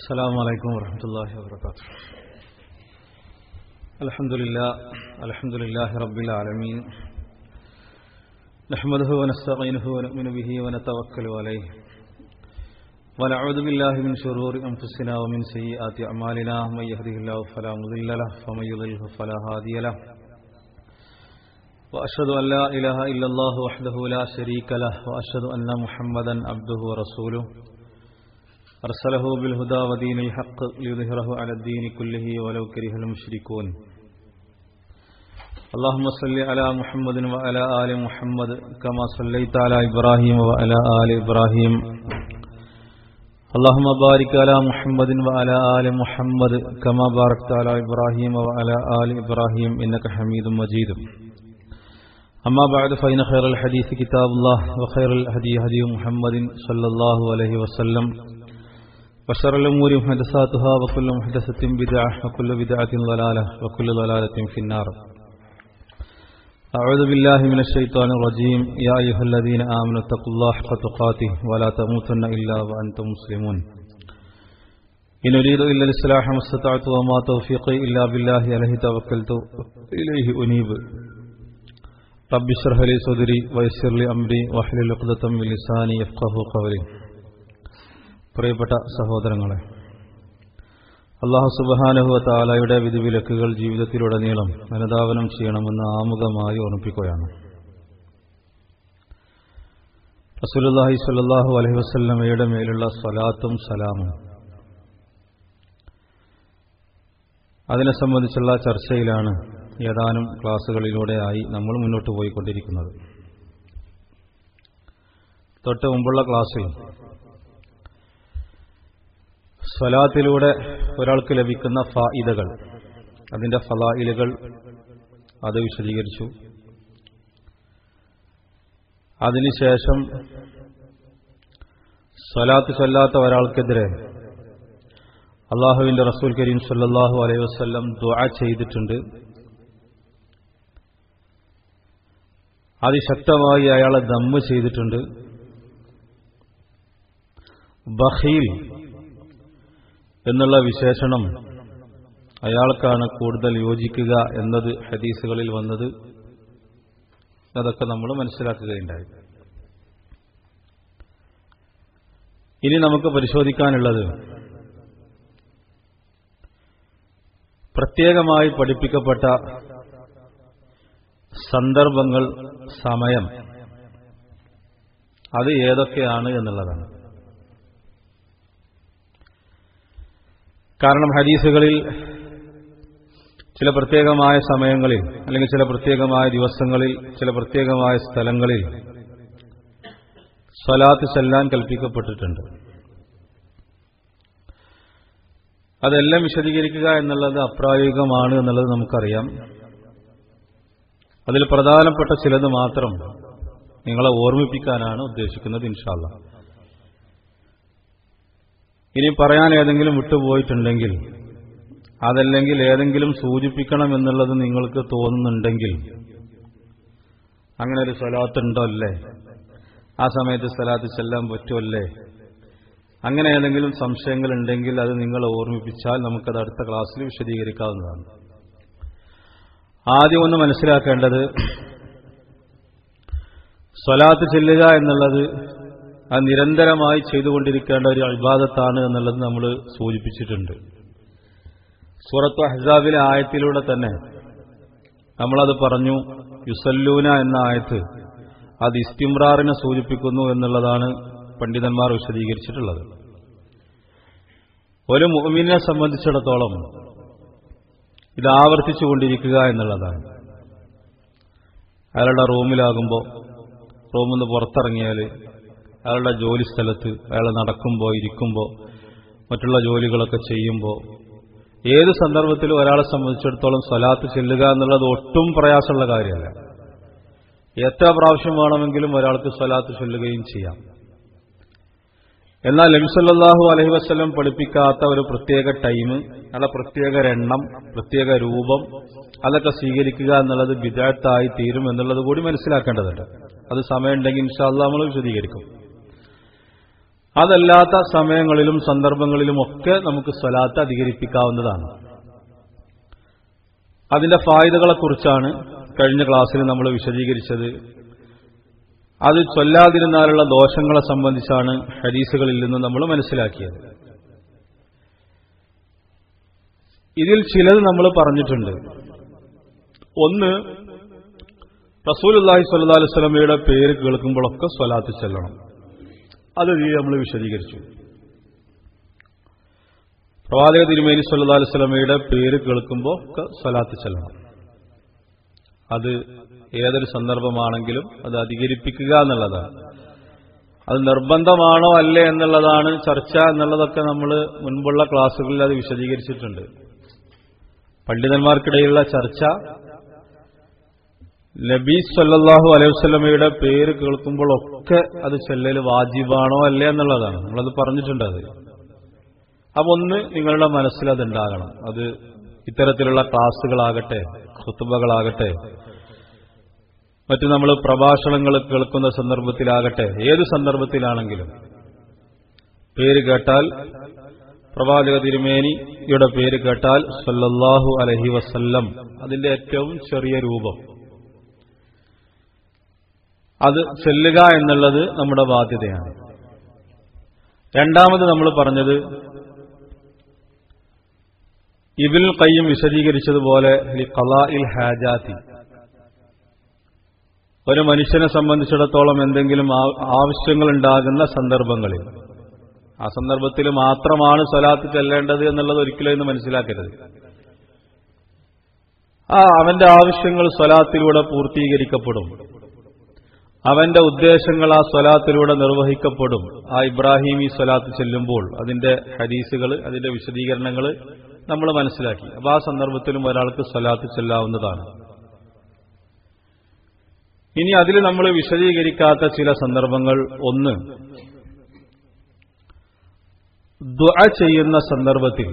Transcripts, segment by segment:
السلام عليكم ورحمة الله وبركاته الحمد لله الحمد لله رب العالمين نحمده ونستعينه ونؤمن به ونتوكل عليه ونعوذ بالله من شرور أنفسنا ومن سيئات أعمالنا من يهده الله فلا مضل له ومن يضلله فلا هادي له وأشهد أن لا إله إلا الله وحده لا شريك له وأشهد أن محمدا عبده ورسوله أرسله بالهدى ودين الحق ليظهره على الدين كله ولو كره المشركون اللهم صل على محمد وعلى آل محمد كما صليت على إبراهيم وعلى آل إبراهيم اللهم بارك على محمد وعلى آل محمد كما باركت على إبراهيم وعلى آل إبراهيم إنك حميد مجيد أما بعد فإن خير الحديث كتاب الله وخير الهدي هدي محمد صلى الله عليه وسلم وشر الأمور محدثاتها وكل محدثة بدعة وكل بدعة ضلالة وكل ضلالة في النار أعوذ بالله من الشيطان الرجيم يا أيها الذين آمنوا اتقوا الله حق تقاته ولا تموتن إلا وأنتم مسلمون إن أريد إلا الإصلاح ما استطعت وما توفيقي إلا بالله عليه توكلت إليه أنيب رب اشرح لي صدري ويسر لي أمري واحلل عقدة من لساني يفقهوا قولي പ്രിയപ്പെട്ട സഹോദരങ്ങളെ അള്ളാഹു സുബാനഹുവ താലായുടെ വിധിവിലക്കുകൾ ജീവിതത്തിലുടനീളം അനുധാവനം ചെയ്യണമെന്ന് ആമുഖമായി ഓർമ്മിപ്പിക്കുകയാണ് റസൂലുല്ലാഹി സ്വല്ലല്ലാഹു അലൈഹി വസല്ലമയുടെ മേലുള്ള സ്വലാത്തും സലാമും അതിനെ സംബന്ധിച്ചുള്ള ചർച്ചയിലാണ് ഏതാനും ക്ലാസ്സുകളിലൂടെയായി നമ്മൾ മുന്നോട്ട് പോയിക്കൊണ്ടിരിക്കുന്നത് തൊട്ട് മുമ്പുള്ള ക്ലാസ്സിൽ സ്വലാത്തിലൂടെ ഒരാൾക്ക് ലഭിക്കുന്ന ഫായിദകൾ അതിന്റെ ഫലായിലുകൾ അത് വിശദീകരിച്ചു അതിനുശേഷം സ്വലാത്ത് ചൊല്ലാത്ത ഒരാൾക്കെതിരെ അള്ളാഹുവിന്റെ റസൂൽ കരീം സല്ലാഹു അലൈഹി വസ്ല്ലം ദുആ ചെയ്തിട്ടുണ്ട് അതിശക്തമായി അയാളെ ദമ്മ് ചെയ്തിട്ടുണ്ട് ബഹീൽ എന്നുള്ള വിശേഷണം അയാൾക്കാണ് കൂടുതൽ യോജിക്കുക എന്നത് ഹദീസുകളിൽ വന്നത് അതൊക്കെ നമ്മൾ മനസ്സിലാക്കുകയുണ്ടായി ഇനി നമുക്ക് പരിശോധിക്കാനുള്ളത് പ്രത്യേകമായി പഠിപ്പിക്കപ്പെട്ട സന്ദർഭങ്ങൾ സമയം അത് ഏതൊക്കെയാണ് എന്നുള്ളതാണ് കാരണം ഹദീസുകളിൽ ചില പ്രത്യേകമായ സമയങ്ങളിൽ അല്ലെങ്കിൽ ചില പ്രത്യേകമായ ദിവസങ്ങളിൽ ചില പ്രത്യേകമായ സ്ഥലങ്ങളിൽ സ്വലാത്ത് ചെല്ലാൻ കൽപ്പിക്കപ്പെട്ടിട്ടുണ്ട് അതെല്ലാം വിശദീകരിക്കുക എന്നുള്ളത് അപ്രായോഗികമാണ് എന്നുള്ളത് നമുക്കറിയാം അതിൽ പ്രധാനപ്പെട്ട ചിലത് മാത്രം നിങ്ങളെ ഓർമ്മിപ്പിക്കാനാണ് ഉദ്ദേശിക്കുന്നത് ഇൻഷാല്ല ഇനി പറയാൻ ഏതെങ്കിലും വിട്ടുപോയിട്ടുണ്ടെങ്കിൽ അതല്ലെങ്കിൽ ഏതെങ്കിലും സൂചിപ്പിക്കണം എന്നുള്ളത് നിങ്ങൾക്ക് തോന്നുന്നുണ്ടെങ്കിൽ അങ്ങനെ ഒരു സ്വലാത്തുണ്ടോ അല്ലേ ആ സമയത്ത് സ്വലാത്ത് ചെല്ലാൻ പറ്റുമല്ലേ അങ്ങനെ ഏതെങ്കിലും സംശയങ്ങൾ ഉണ്ടെങ്കിൽ അത് നിങ്ങൾ ഓർമ്മിപ്പിച്ചാൽ നമുക്കത് അടുത്ത ക്ലാസ്സിൽ വിശദീകരിക്കാവുന്നതാണ് ആദ്യം ഒന്ന് മനസ്സിലാക്കേണ്ടത് സ്വലാത്ത് ചെല്ലുക എന്നുള്ളത് അത് നിരന്തരമായി ചെയ്തുകൊണ്ടിരിക്കേണ്ട ഒരു അഭിബാധത്താണ് എന്നുള്ളത് നമ്മൾ സൂചിപ്പിച്ചിട്ടുണ്ട് സൂറത്ത് അഹ്സാബിലെ ആയത്തിലൂടെ തന്നെ നമ്മളത് പറഞ്ഞു യുസല്ലൂന എന്ന ആയത്ത് അത് ഇസ്തിമ്രാറിനെ സൂചിപ്പിക്കുന്നു എന്നുള്ളതാണ് പണ്ഡിതന്മാർ വിശദീകരിച്ചിട്ടുള്ളത് ഒരു മുഅ്മിനെ സംബന്ധിച്ചിടത്തോളം ഇത് ആവർത്തിച്ചുകൊണ്ടിരിക്കുക എന്നുള്ളതാണ് അയാളുടെ റൂമിലാകുമ്പോൾ റൂമിൽ നിന്ന് പുറത്തിറങ്ങിയാൽ അയാളുടെ ജോലി സ്ഥലത്ത് അയാൾ നടക്കുമ്പോൾ ഇരിക്കുമ്പോൾ മറ്റുള്ള ജോലികളൊക്കെ ചെയ്യുമ്പോൾ ഏത് സന്ദർഭത്തിലും ഒരാളെ സംബന്ധിച്ചിടത്തോളം സ്വലാത്ത് ചെല്ലുക എന്നുള്ളത് ഒട്ടും പ്രയാസമുള്ള കാര്യമല്ല എത്ര പ്രാവശ്യം വേണമെങ്കിലും ഒരാൾക്ക് സ്വലാത്ത് ചൊല്ലുകയും ചെയ്യാം എന്നാൽ നബിസല്ലാഹു അലഹി വസ്ലം പഠിപ്പിക്കാത്ത ഒരു പ്രത്യേക ടൈം അല്ല പ്രത്യേക എണ്ണം പ്രത്യേക രൂപം അതൊക്കെ സ്വീകരിക്കുക എന്നുള്ളത് വിദഗ്ധായി തീരും എന്നുള്ളത് കൂടി മനസ്സിലാക്കേണ്ടതുണ്ട് അത് സമയമുണ്ടെങ്കിൽ ഇൻഷാല്ല നമ്മൾ വിശദീകരിക്കും അതല്ലാത്ത സമയങ്ങളിലും സന്ദർഭങ്ങളിലും ഒക്കെ നമുക്ക് സ്വലാത്ത് അധികരിപ്പിക്കാവുന്നതാണ് അതിന്റെ ഫായുതകളെക്കുറിച്ചാണ് കഴിഞ്ഞ ക്ലാസ്സിൽ നമ്മൾ വിശദീകരിച്ചത് അത് ചൊല്ലാതിരുന്നാലുള്ള ദോഷങ്ങളെ സംബന്ധിച്ചാണ് ഹദീസുകളിൽ നിന്ന് നമ്മൾ മനസ്സിലാക്കിയത് ഇതിൽ ചിലത് നമ്മൾ പറഞ്ഞിട്ടുണ്ട് ഒന്ന് റസൂലുല്ലാഹി സ്വല്ലാ അലുസ്ലമയുടെ പേര് കേൾക്കുമ്പോഴൊക്കെ സ്വലാത്ത് ചെല്ലണം അത് നമ്മൾ വിശദീകരിച്ചു പ്രവാചക തിരുമേനി സല്ലാ അലുസ്ലമയുടെ പേര് കേൾക്കുമ്പോൾ ഒക്കെ സ്വലാത്ത് ചെല്ലണം അത് ഏതൊരു സന്ദർഭമാണെങ്കിലും അത് അധികരിപ്പിക്കുക എന്നുള്ളതാണ് അത് നിർബന്ധമാണോ അല്ലേ എന്നുള്ളതാണ് ചർച്ച എന്നുള്ളതൊക്കെ നമ്മൾ മുൻപുള്ള ക്ലാസ്സുകളിൽ അത് വിശദീകരിച്ചിട്ടുണ്ട് പണ്ഡിതന്മാർക്കിടയിലുള്ള ചർച്ച നബീ സല്ലാഹു അലൈഹി വസ്ലമയുടെ പേര് കേൾക്കുമ്പോഴൊക്കെ അത് ചെല്ലൽ വാജിബാണോ അല്ലേ എന്നുള്ളതാണ് നമ്മളത് പറഞ്ഞിട്ടുണ്ട് അത് അപ്പൊ ഒന്ന് നിങ്ങളുടെ മനസ്സിൽ അതുണ്ടാകണം അത് ഇത്തരത്തിലുള്ള ക്ലാസ്സുകളാകട്ടെ കുത്തുബകളാകട്ടെ മറ്റു നമ്മൾ പ്രഭാഷണങ്ങൾ കേൾക്കുന്ന സന്ദർഭത്തിലാകട്ടെ ഏത് സന്ദർഭത്തിലാണെങ്കിലും പേര് കേട്ടാൽ പ്രവാചക തിരുമേനിയുടെ പേര് കേട്ടാൽ സല്ലല്ലാഹു അലഹി വസല്ലം അതിന്റെ ഏറ്റവും ചെറിയ രൂപം അത് ചെല്ലുക എന്നുള്ളത് നമ്മുടെ ബാധ്യതയാണ് രണ്ടാമത് നമ്മൾ പറഞ്ഞത് ഇബിൽ കയ്യും വിശദീകരിച്ചതുപോലെ കലാഇൽ ഹാജാത്തി ഒരു മനുഷ്യനെ സംബന്ധിച്ചിടത്തോളം എന്തെങ്കിലും ആവശ്യങ്ങൾ ഉണ്ടാകുന്ന സന്ദർഭങ്ങളിൽ ആ സന്ദർഭത്തിൽ മാത്രമാണ് സ്വലാത്ത് ചെല്ലേണ്ടത് എന്നുള്ളത് ഒരിക്കലും ഇന്ന് മനസ്സിലാക്കരുത് ആ അവന്റെ ആവശ്യങ്ങൾ സ്വലാത്തിലൂടെ പൂർത്തീകരിക്കപ്പെടും അവന്റെ ഉദ്ദേശങ്ങൾ ആ സ്വലാത്തിലൂടെ നിർവഹിക്കപ്പെടും ആ ഇബ്രാഹിമി സ്വലാത്ത് ചെല്ലുമ്പോൾ അതിന്റെ ഹദീസുകൾ അതിന്റെ വിശദീകരണങ്ങൾ നമ്മൾ മനസ്സിലാക്കി അപ്പൊ ആ സന്ദർഭത്തിലും ഒരാൾക്ക് സ്വലാത്ത് ചെല്ലാവുന്നതാണ് ഇനി അതിൽ നമ്മൾ വിശദീകരിക്കാത്ത ചില സന്ദർഭങ്ങൾ ഒന്ന് ദുആ ചെയ്യുന്ന സന്ദർഭത്തിൽ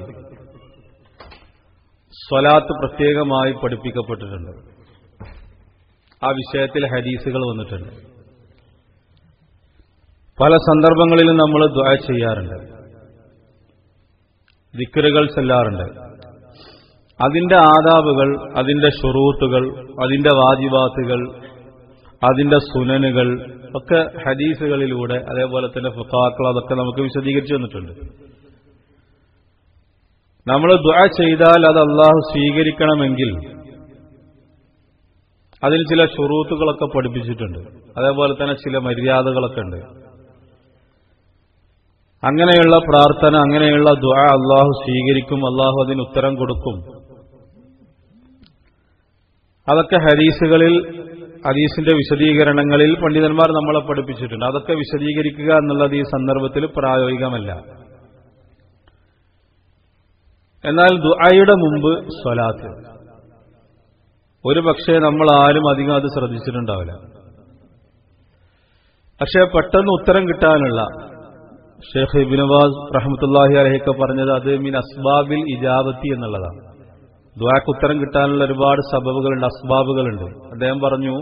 സ്വലാത്ത് പ്രത്യേകമായി പഠിപ്പിക്കപ്പെട്ടിട്ടുണ്ട് ആ വിഷയത്തിൽ ഹദീസുകൾ വന്നിട്ടുണ്ട് പല സന്ദർഭങ്ങളിലും നമ്മൾ ദ്വാ ചെയ്യാറുണ്ട് ദിക്കറുകൾ ചെല്ലാറുണ്ട് അതിന്റെ ആദാബുകൾ അതിന്റെ ഷുറൂത്തുകൾ അതിന്റെ വാജിബാത്തുകൾ അതിന്റെ സുനനുകൾ ഒക്കെ ഹദീസുകളിലൂടെ അതേപോലെ തന്നെ ഫുക്കാക്കൾ അതൊക്കെ നമുക്ക് വിശദീകരിച്ചു തന്നിട്ടുണ്ട് നമ്മൾ ദ്വാ ചെയ്താൽ അത് അള്ളാഹു സ്വീകരിക്കണമെങ്കിൽ അതിന് ചില ഷുറൂത്തുകളൊക്കെ പഠിപ്പിച്ചിട്ടുണ്ട് അതേപോലെ തന്നെ ചില മര്യാദകളൊക്കെ ഉണ്ട് അങ്ങനെയുള്ള പ്രാർത്ഥന അങ്ങനെയുള്ള ദ്വാ അള്ളാഹു സ്വീകരിക്കും അള്ളാഹു അതിന് ഉത്തരം കൊടുക്കും അതൊക്കെ ഹദീസുകളിൽ ഹദീസിന്റെ വിശദീകരണങ്ങളിൽ പണ്ഡിതന്മാർ നമ്മളെ പഠിപ്പിച്ചിട്ടുണ്ട് അതൊക്കെ വിശദീകരിക്കുക എന്നുള്ളത് ഈ സന്ദർഭത്തിൽ പ്രായോഗികമല്ല എന്നാൽ ദുആയുടെ മുമ്പ് സ്വലാത്ത് ഒരു പക്ഷേ നമ്മൾ ആരും അധികം അത് ശ്രദ്ധിച്ചിട്ടുണ്ടാവില്ല പക്ഷേ പെട്ടെന്ന് ഉത്തരം കിട്ടാനുള്ള ഷെയ്ഖ് ഇബിനവാസ് റഹമത്തുല്ലാഹി അലഹിക്ക പറഞ്ഞത് അത് മീൻ അസ്ബാബിൽ ഇജാബത്തി എന്നുള്ളതാണ് ദ്വാക്ക് ഉത്തരം കിട്ടാനുള്ള ഒരുപാട് സബബുകളുണ്ട് അസ്ബാബുകളുണ്ട് അദ്ദേഹം പറഞ്ഞു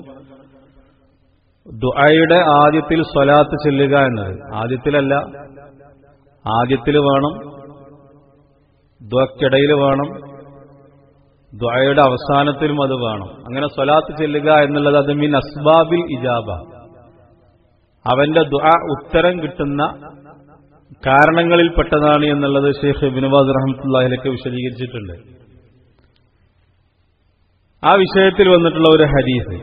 ദുആയുടെ ആദ്യത്തിൽ സ്വലാത്ത് ചെല്ലുക എന്നത് ആദ്യത്തിലല്ല ആദ്യത്തിൽ വേണം ദ്വക്കിടയിൽ വേണം ദ്വായയുടെ അവസാനത്തിലും അത് വേണം അങ്ങനെ സ്വലാത്ത് ചെല്ലുക എന്നുള്ളത് അത് മീൻ അസ്ബാബിൽ ഇജാബ അവന്റെ ദുആ ഉത്തരം കിട്ടുന്ന കാരണങ്ങളിൽപ്പെട്ടതാണ് എന്നുള്ളത് ഷെയ്ഖ് ബിനുബാസ് റഹമത്തുല്ലാഹിലൊക്കെ വിശദീകരിച്ചിട്ടുണ്ട് ആ വിഷയത്തിൽ വന്നിട്ടുള്ള ഒരു ഹദീസ്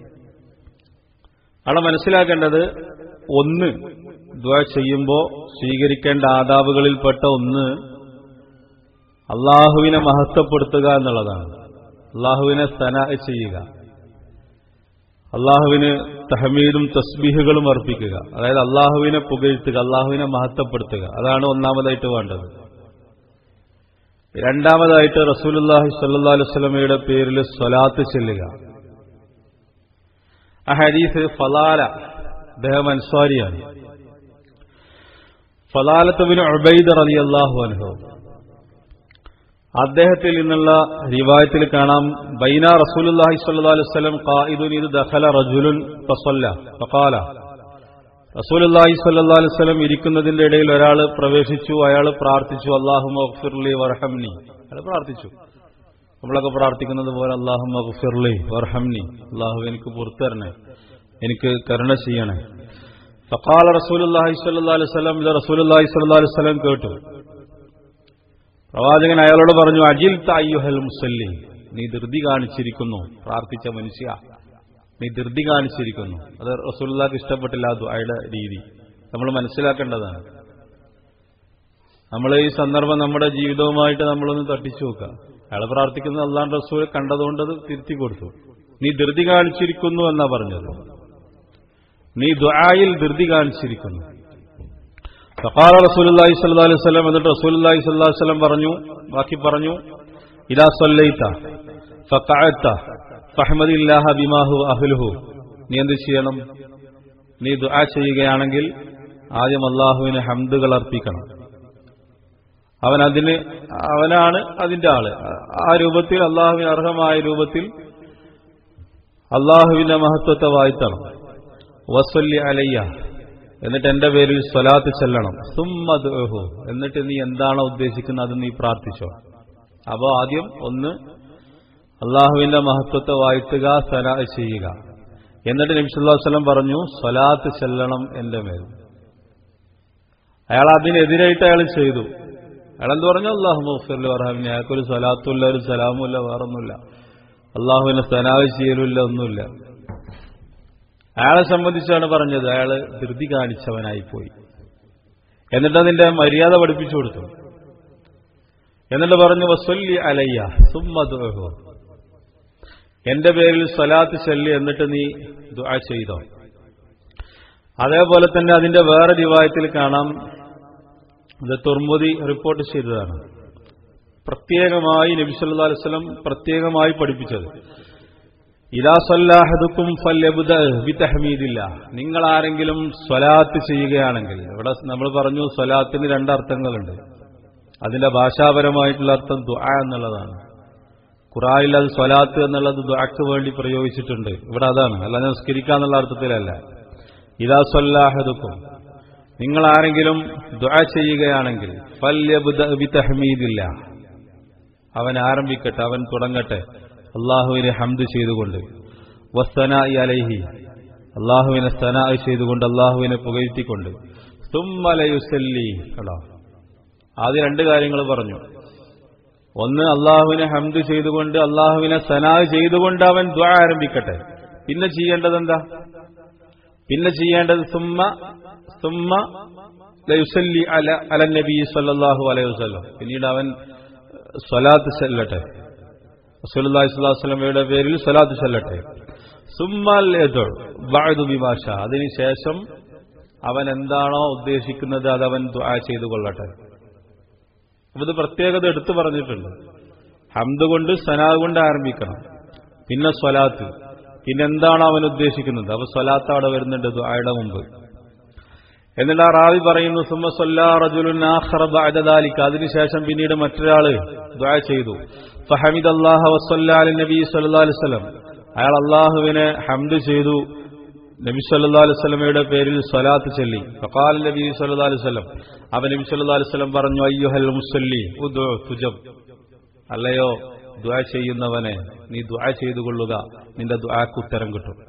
അവിടെ മനസ്സിലാക്കേണ്ടത് ഒന്ന് ദ്വാ ചെയ്യുമ്പോൾ സ്വീകരിക്കേണ്ട ആദാബുകളിൽപ്പെട്ട ഒന്ന് അള്ളാഹുവിനെ മഹത്വപ്പെടുത്തുക എന്നുള്ളതാണ് അള്ളാഹുവിനെ സ്തന ചെയ്യുക അള്ളാഹുവിന് തഹമീദും തസ്ബീഹുകളും അർപ്പിക്കുക അതായത് അള്ളാഹുവിനെ പുകഴ്ത്തുക അള്ളാഹുവിനെ മഹത്വപ്പെടുത്തുക അതാണ് ഒന്നാമതായിട്ട് വേണ്ടത് രണ്ടാമതായിട്ട് റസൂലുല്ലാഹി സല്ലാ അലുസ്ലമയുടെ പേരിൽ സ്വലാത്ത് ചെല്ലുക ആ ഹദീസ് ഫലാല അദ്ദേഹം അൻസ്വാരിയാണ് ഫലാലത്തുബിന് ഉബൈദർ അലി അള്ളാഹു അനുഭവം അദ്ദേഹത്തിൽ നിന്നുള്ള റിവായത്തിൽ കാണാം ബൈന റസൂലുല്ലാഹി സ്വല്ലല്ലാഹു അലൈഹി വസല്ലം ഖായിദുൻ ഇത് ദഖല റജുലുൻ ഫസല്ല ഫഖാല റസൂലി സല്ലാ അലുസ്ലം ഇരിക്കുന്നതിന്റെ ഇടയിൽ ഒരാൾ പ്രവേശിച്ചു അയാൾ പ്രാർത്ഥിച്ചു അള്ളാഹു മഗ്ഫിർലി വർഹംനി അയാൾ പ്രാർത്ഥിച്ചു നമ്മളൊക്കെ പ്രാർത്ഥിക്കുന്നത് പോലെ അള്ളാഹു മഗ്ഫിർലി വർഹംനി അള്ളാഹു എനിക്ക് പുറത്തരണേ എനിക്ക് കരുണ ചെയ്യണേ ഫക്കാല റസൂലുല്ലാഹി സ്വല്ലാ അലുസ്ലം ഇത് റസൂലുല്ലാഹി സ്വല്ലാ അലുസ്ലം കേട്ടു പ്രവാചകൻ അയാളോട് പറഞ്ഞു അജിൽ തായ്യുഹൽ മുസല്ലി നീ ധൃതി കാണിച്ചിരിക്കുന്നു പ്രാർത്ഥിച്ച മനുഷ്യ നീ ധൃതി കാണിച്ചിരിക്കുന്നു അത് റസൂലുള്ളാക്ക് ഇഷ്ടപ്പെട്ടില്ല അത് അയാളുടെ രീതി നമ്മൾ മനസ്സിലാക്കേണ്ടതാണ് നമ്മൾ ഈ സന്ദർഭം നമ്മുടെ ജീവിതവുമായിട്ട് നമ്മളൊന്ന് തട്ടിച്ചു നോക്കുക അയാൾ പ്രാർത്ഥിക്കുന്നത് അള്ളാൻ റസൂൽ കണ്ടതുകൊണ്ട് അത് തിരുത്തി കൊടുത്തു നീ ധൃതി കാണിച്ചിരിക്കുന്നു എന്നാ പറഞ്ഞത് നീ ദുആയിൽ ധൃതി കാണിച്ചിരിക്കുന്നു ഫഖാല റസൂലുള്ളാഹി സ്വല്ലല്ലാഹി അലൈഹി വസല്ലം എന്നിട്ട് റസൂലുള്ളാഹി സ്വല്ലല്ലാഹി അലൈഹി വസല്ലം പറഞ്ഞു ബാക്കി പറഞ്ഞു ഇദാ സല്ലൈത ഫഖഅത ഫഹ്മദില്ലാഹ ബിമാ ഹു അഹ്ലുഹു നീ എന്ത് ചെയ്യണം നീ ദുആ ചെയ്യുകയാണെങ്കിൽ ആദ്യം അള്ളാഹുവിന് ഹംദുകൾ അർപ്പിക്കണം അവൻ അതിന് അവനാണ് അതിന്റെ ആള് ആ രൂപത്തിൽ അള്ളാഹുവിന് അർഹമായ രൂപത്തിൽ അള്ളാഹുവിന്റെ മഹത്വത്തെ വാഴ്ത്തണം വസ്വല്ലി അലയ്യ എന്നിട്ട് എന്റെ പേരിൽ സ്വലാത്ത് ചെല്ലണം സുമ്മദ്ഹു എന്നിട്ട് നീ എന്താണോ ഉദ്ദേശിക്കുന്നത് അത് നീ പ്രാർത്ഥിച്ചോ അപ്പോൾ ആദ്യം ഒന്ന് അള്ളാഹുവിന്റെ മഹത്വത്തെ വാഴ്ത്തുക സലാ ചെയ്യുക എന്നിട്ട് നബിസുല്ലാസ്ലം പറഞ്ഞു സ്വലാത്ത് ചെല്ലണം എന്റെ മേൽ അയാൾ അതിനെതിരായിട്ട് അയാൾ ചെയ്തു അയാൾ എന്ത് പറഞ്ഞു അള്ളാഹു മുഫിറിൽ വർഹാമിന് അയാൾക്കൊരു സ്വലാത്തുമില്ല ഒരു സലാമുമില്ല വേറൊന്നുമില്ല അള്ളാഹുവിനെ സനാവ് ചെയ്യലുമില്ല ഒന്നുമില്ല അയാളെ സംബന്ധിച്ചാണ് പറഞ്ഞത് അയാൾ ധൃതി കാണിച്ചവനായിപ്പോയി എന്നിട്ട് അതിന്റെ മര്യാദ പഠിപ്പിച്ചു കൊടുത്തു എന്നിട്ട് പറഞ്ഞു വസ്വല്ലി അലയ്യ സുമ്മദ്ഹു എന്റെ പേരിൽ സ്വലാത്ത് ചൊല്ലി എന്നിട്ട് നീ ദുആ ചെയ്തോ അതേപോലെ തന്നെ അതിന്റെ വേറെ റിവായത്തിൽ കാണാം ഇത് തുർമുദി റിപ്പോർട്ട് ചെയ്തതാണ് പ്രത്യേകമായി നബി സല്ലല്ലാഹു അലൈഹി വസല്ലം പ്രത്യേകമായി പഠിപ്പിച്ചത് ഇതാ സല്ലാഹദുക്കും ഫല്യബുദഹമീദില്ല നിങ്ങൾ ആരെങ്കിലും സ്വലാത്ത് ചെയ്യുകയാണെങ്കിൽ ഇവിടെ നമ്മൾ പറഞ്ഞു സ്വലാത്തിന് രണ്ടർത്ഥങ്ങളുണ്ട് അതിന്റെ ഭാഷാപരമായിട്ടുള്ള അർത്ഥം ദുആ എന്നുള്ളതാണ് ഖുറാനിൽ അത് സ്വലാത്ത് എന്നുള്ളത് ദുആക്ക് വേണ്ടി പ്രയോഗിച്ചിട്ടുണ്ട് ഇവിടെ അതാണ് അല്ല നിസ്കരിക്കാന്നുള്ള അർത്ഥത്തിലല്ല ഇതാ സല്ലാഹദുക്കും നിങ്ങൾ ആരെങ്കിലും ദുആ ചെയ്യുകയാണെങ്കിൽ ഫല്യബുദഹമീദില്ല അവൻ ആരംഭിക്കട്ടെ അവൻ തുടങ്ങട്ടെ അള്ളാഹുവിനെ ഹംദ് ചെയ്തുകൊണ്ട് വസ്തനായി അലൈഹി അള്ളാഹുവിനെ സ്തനാ ചെയ്തുകൊണ്ട് അള്ളാഹുവിനെ പുകഴ്ത്തിക്കൊണ്ട് തുമ്മലയുസല്ലി കേട്ടോ ആദ്യം രണ്ട് കാര്യങ്ങൾ പറഞ്ഞു ഒന്ന് അള്ളാഹുവിനെ ഹംദ് ചെയ്തുകൊണ്ട് അള്ളാഹുവിനെ സനാ ചെയ്തുകൊണ്ട് അവൻ ദ്വാ ആരംഭിക്കട്ടെ പിന്നെ ചെയ്യേണ്ടത് എന്താ പിന്നെ ചെയ്യേണ്ടത് സുമ്മ സുമ്മ ലയുസല്ലി അല അല നബി സല്ലാഹു അലൈഹി വസ്ലം പിന്നീട് അവൻ സ്വലാത്ത് ചെല്ലട്ടെ റസൂലുള്ളാഹി സ്വല്ലല്ലാഹു അലൈഹി വസല്ലമയുടെ പേരിൽ സ്വലാത്ത് ചൊല്ലട്ടെ സുമ്മൽ ബഅദു ബിമാഷ അതിനുശേഷം അവൻ എന്താണോ ഉദ്ദേശിക്കുന്നത് അത് അവൻ ദുആ ചെയ്തു കൊള്ളട്ടെ അപ്പൊ ഇത് പ്രത്യേകത എടുത്തു പറഞ്ഞിട്ടുണ്ട് ഹംദ് കൊണ്ട് സനാ കൊണ്ട് ആരംഭിക്കണം പിന്നെ സ്വലാത്ത് പിന്നെ എന്താണ് അവൻ ഉദ്ദേശിക്കുന്നത് അപ്പൊ സ്വലാത്ത് അവിടെ വരുന്നുണ്ട് ദുആയുടെ മുമ്പ് എന്നിട്ട് ആ റാവി പറയുന്നു സുമ്മ സൊല്ലാ റജുലുൻ ആഖറ ബഅദ ദാലിക അതിനുശേഷം പിന്നീട് മറ്റൊരാള് ദുആ ചെയ്തു ഫഹമിദ് അല്ലാഹ വസല്ല അലി നബി സല്ലല്ലാഹു അലൈഹി വസല്ലം അയാൾ അള്ളാഹുവിനെ ഹംദ് ചെയ്തു നബി സല്ലല്ലാഹു അലൈഹി വസല്ലമയുടെ പേരിൽ സ്വലാത്ത് ചൊല്ലി ഫഖാല നബി സല്ലല്ലാഹു അലൈഹി വസല്ലം അവൻ നബി സല്ലല്ലാഹു അലൈഹി വസല്ലം പറഞ്ഞു അയ്യുഹൽ മുസല്ലി ഉദ്ഉ തുജബ് അല്ലയോ ദുആ ചെയ്യുന്നവനെ നീ ദുആ ചെയ്തു കൊള്ളുക നിന്റെ ദുആക്ക് ഉത്തരം കിട്ടും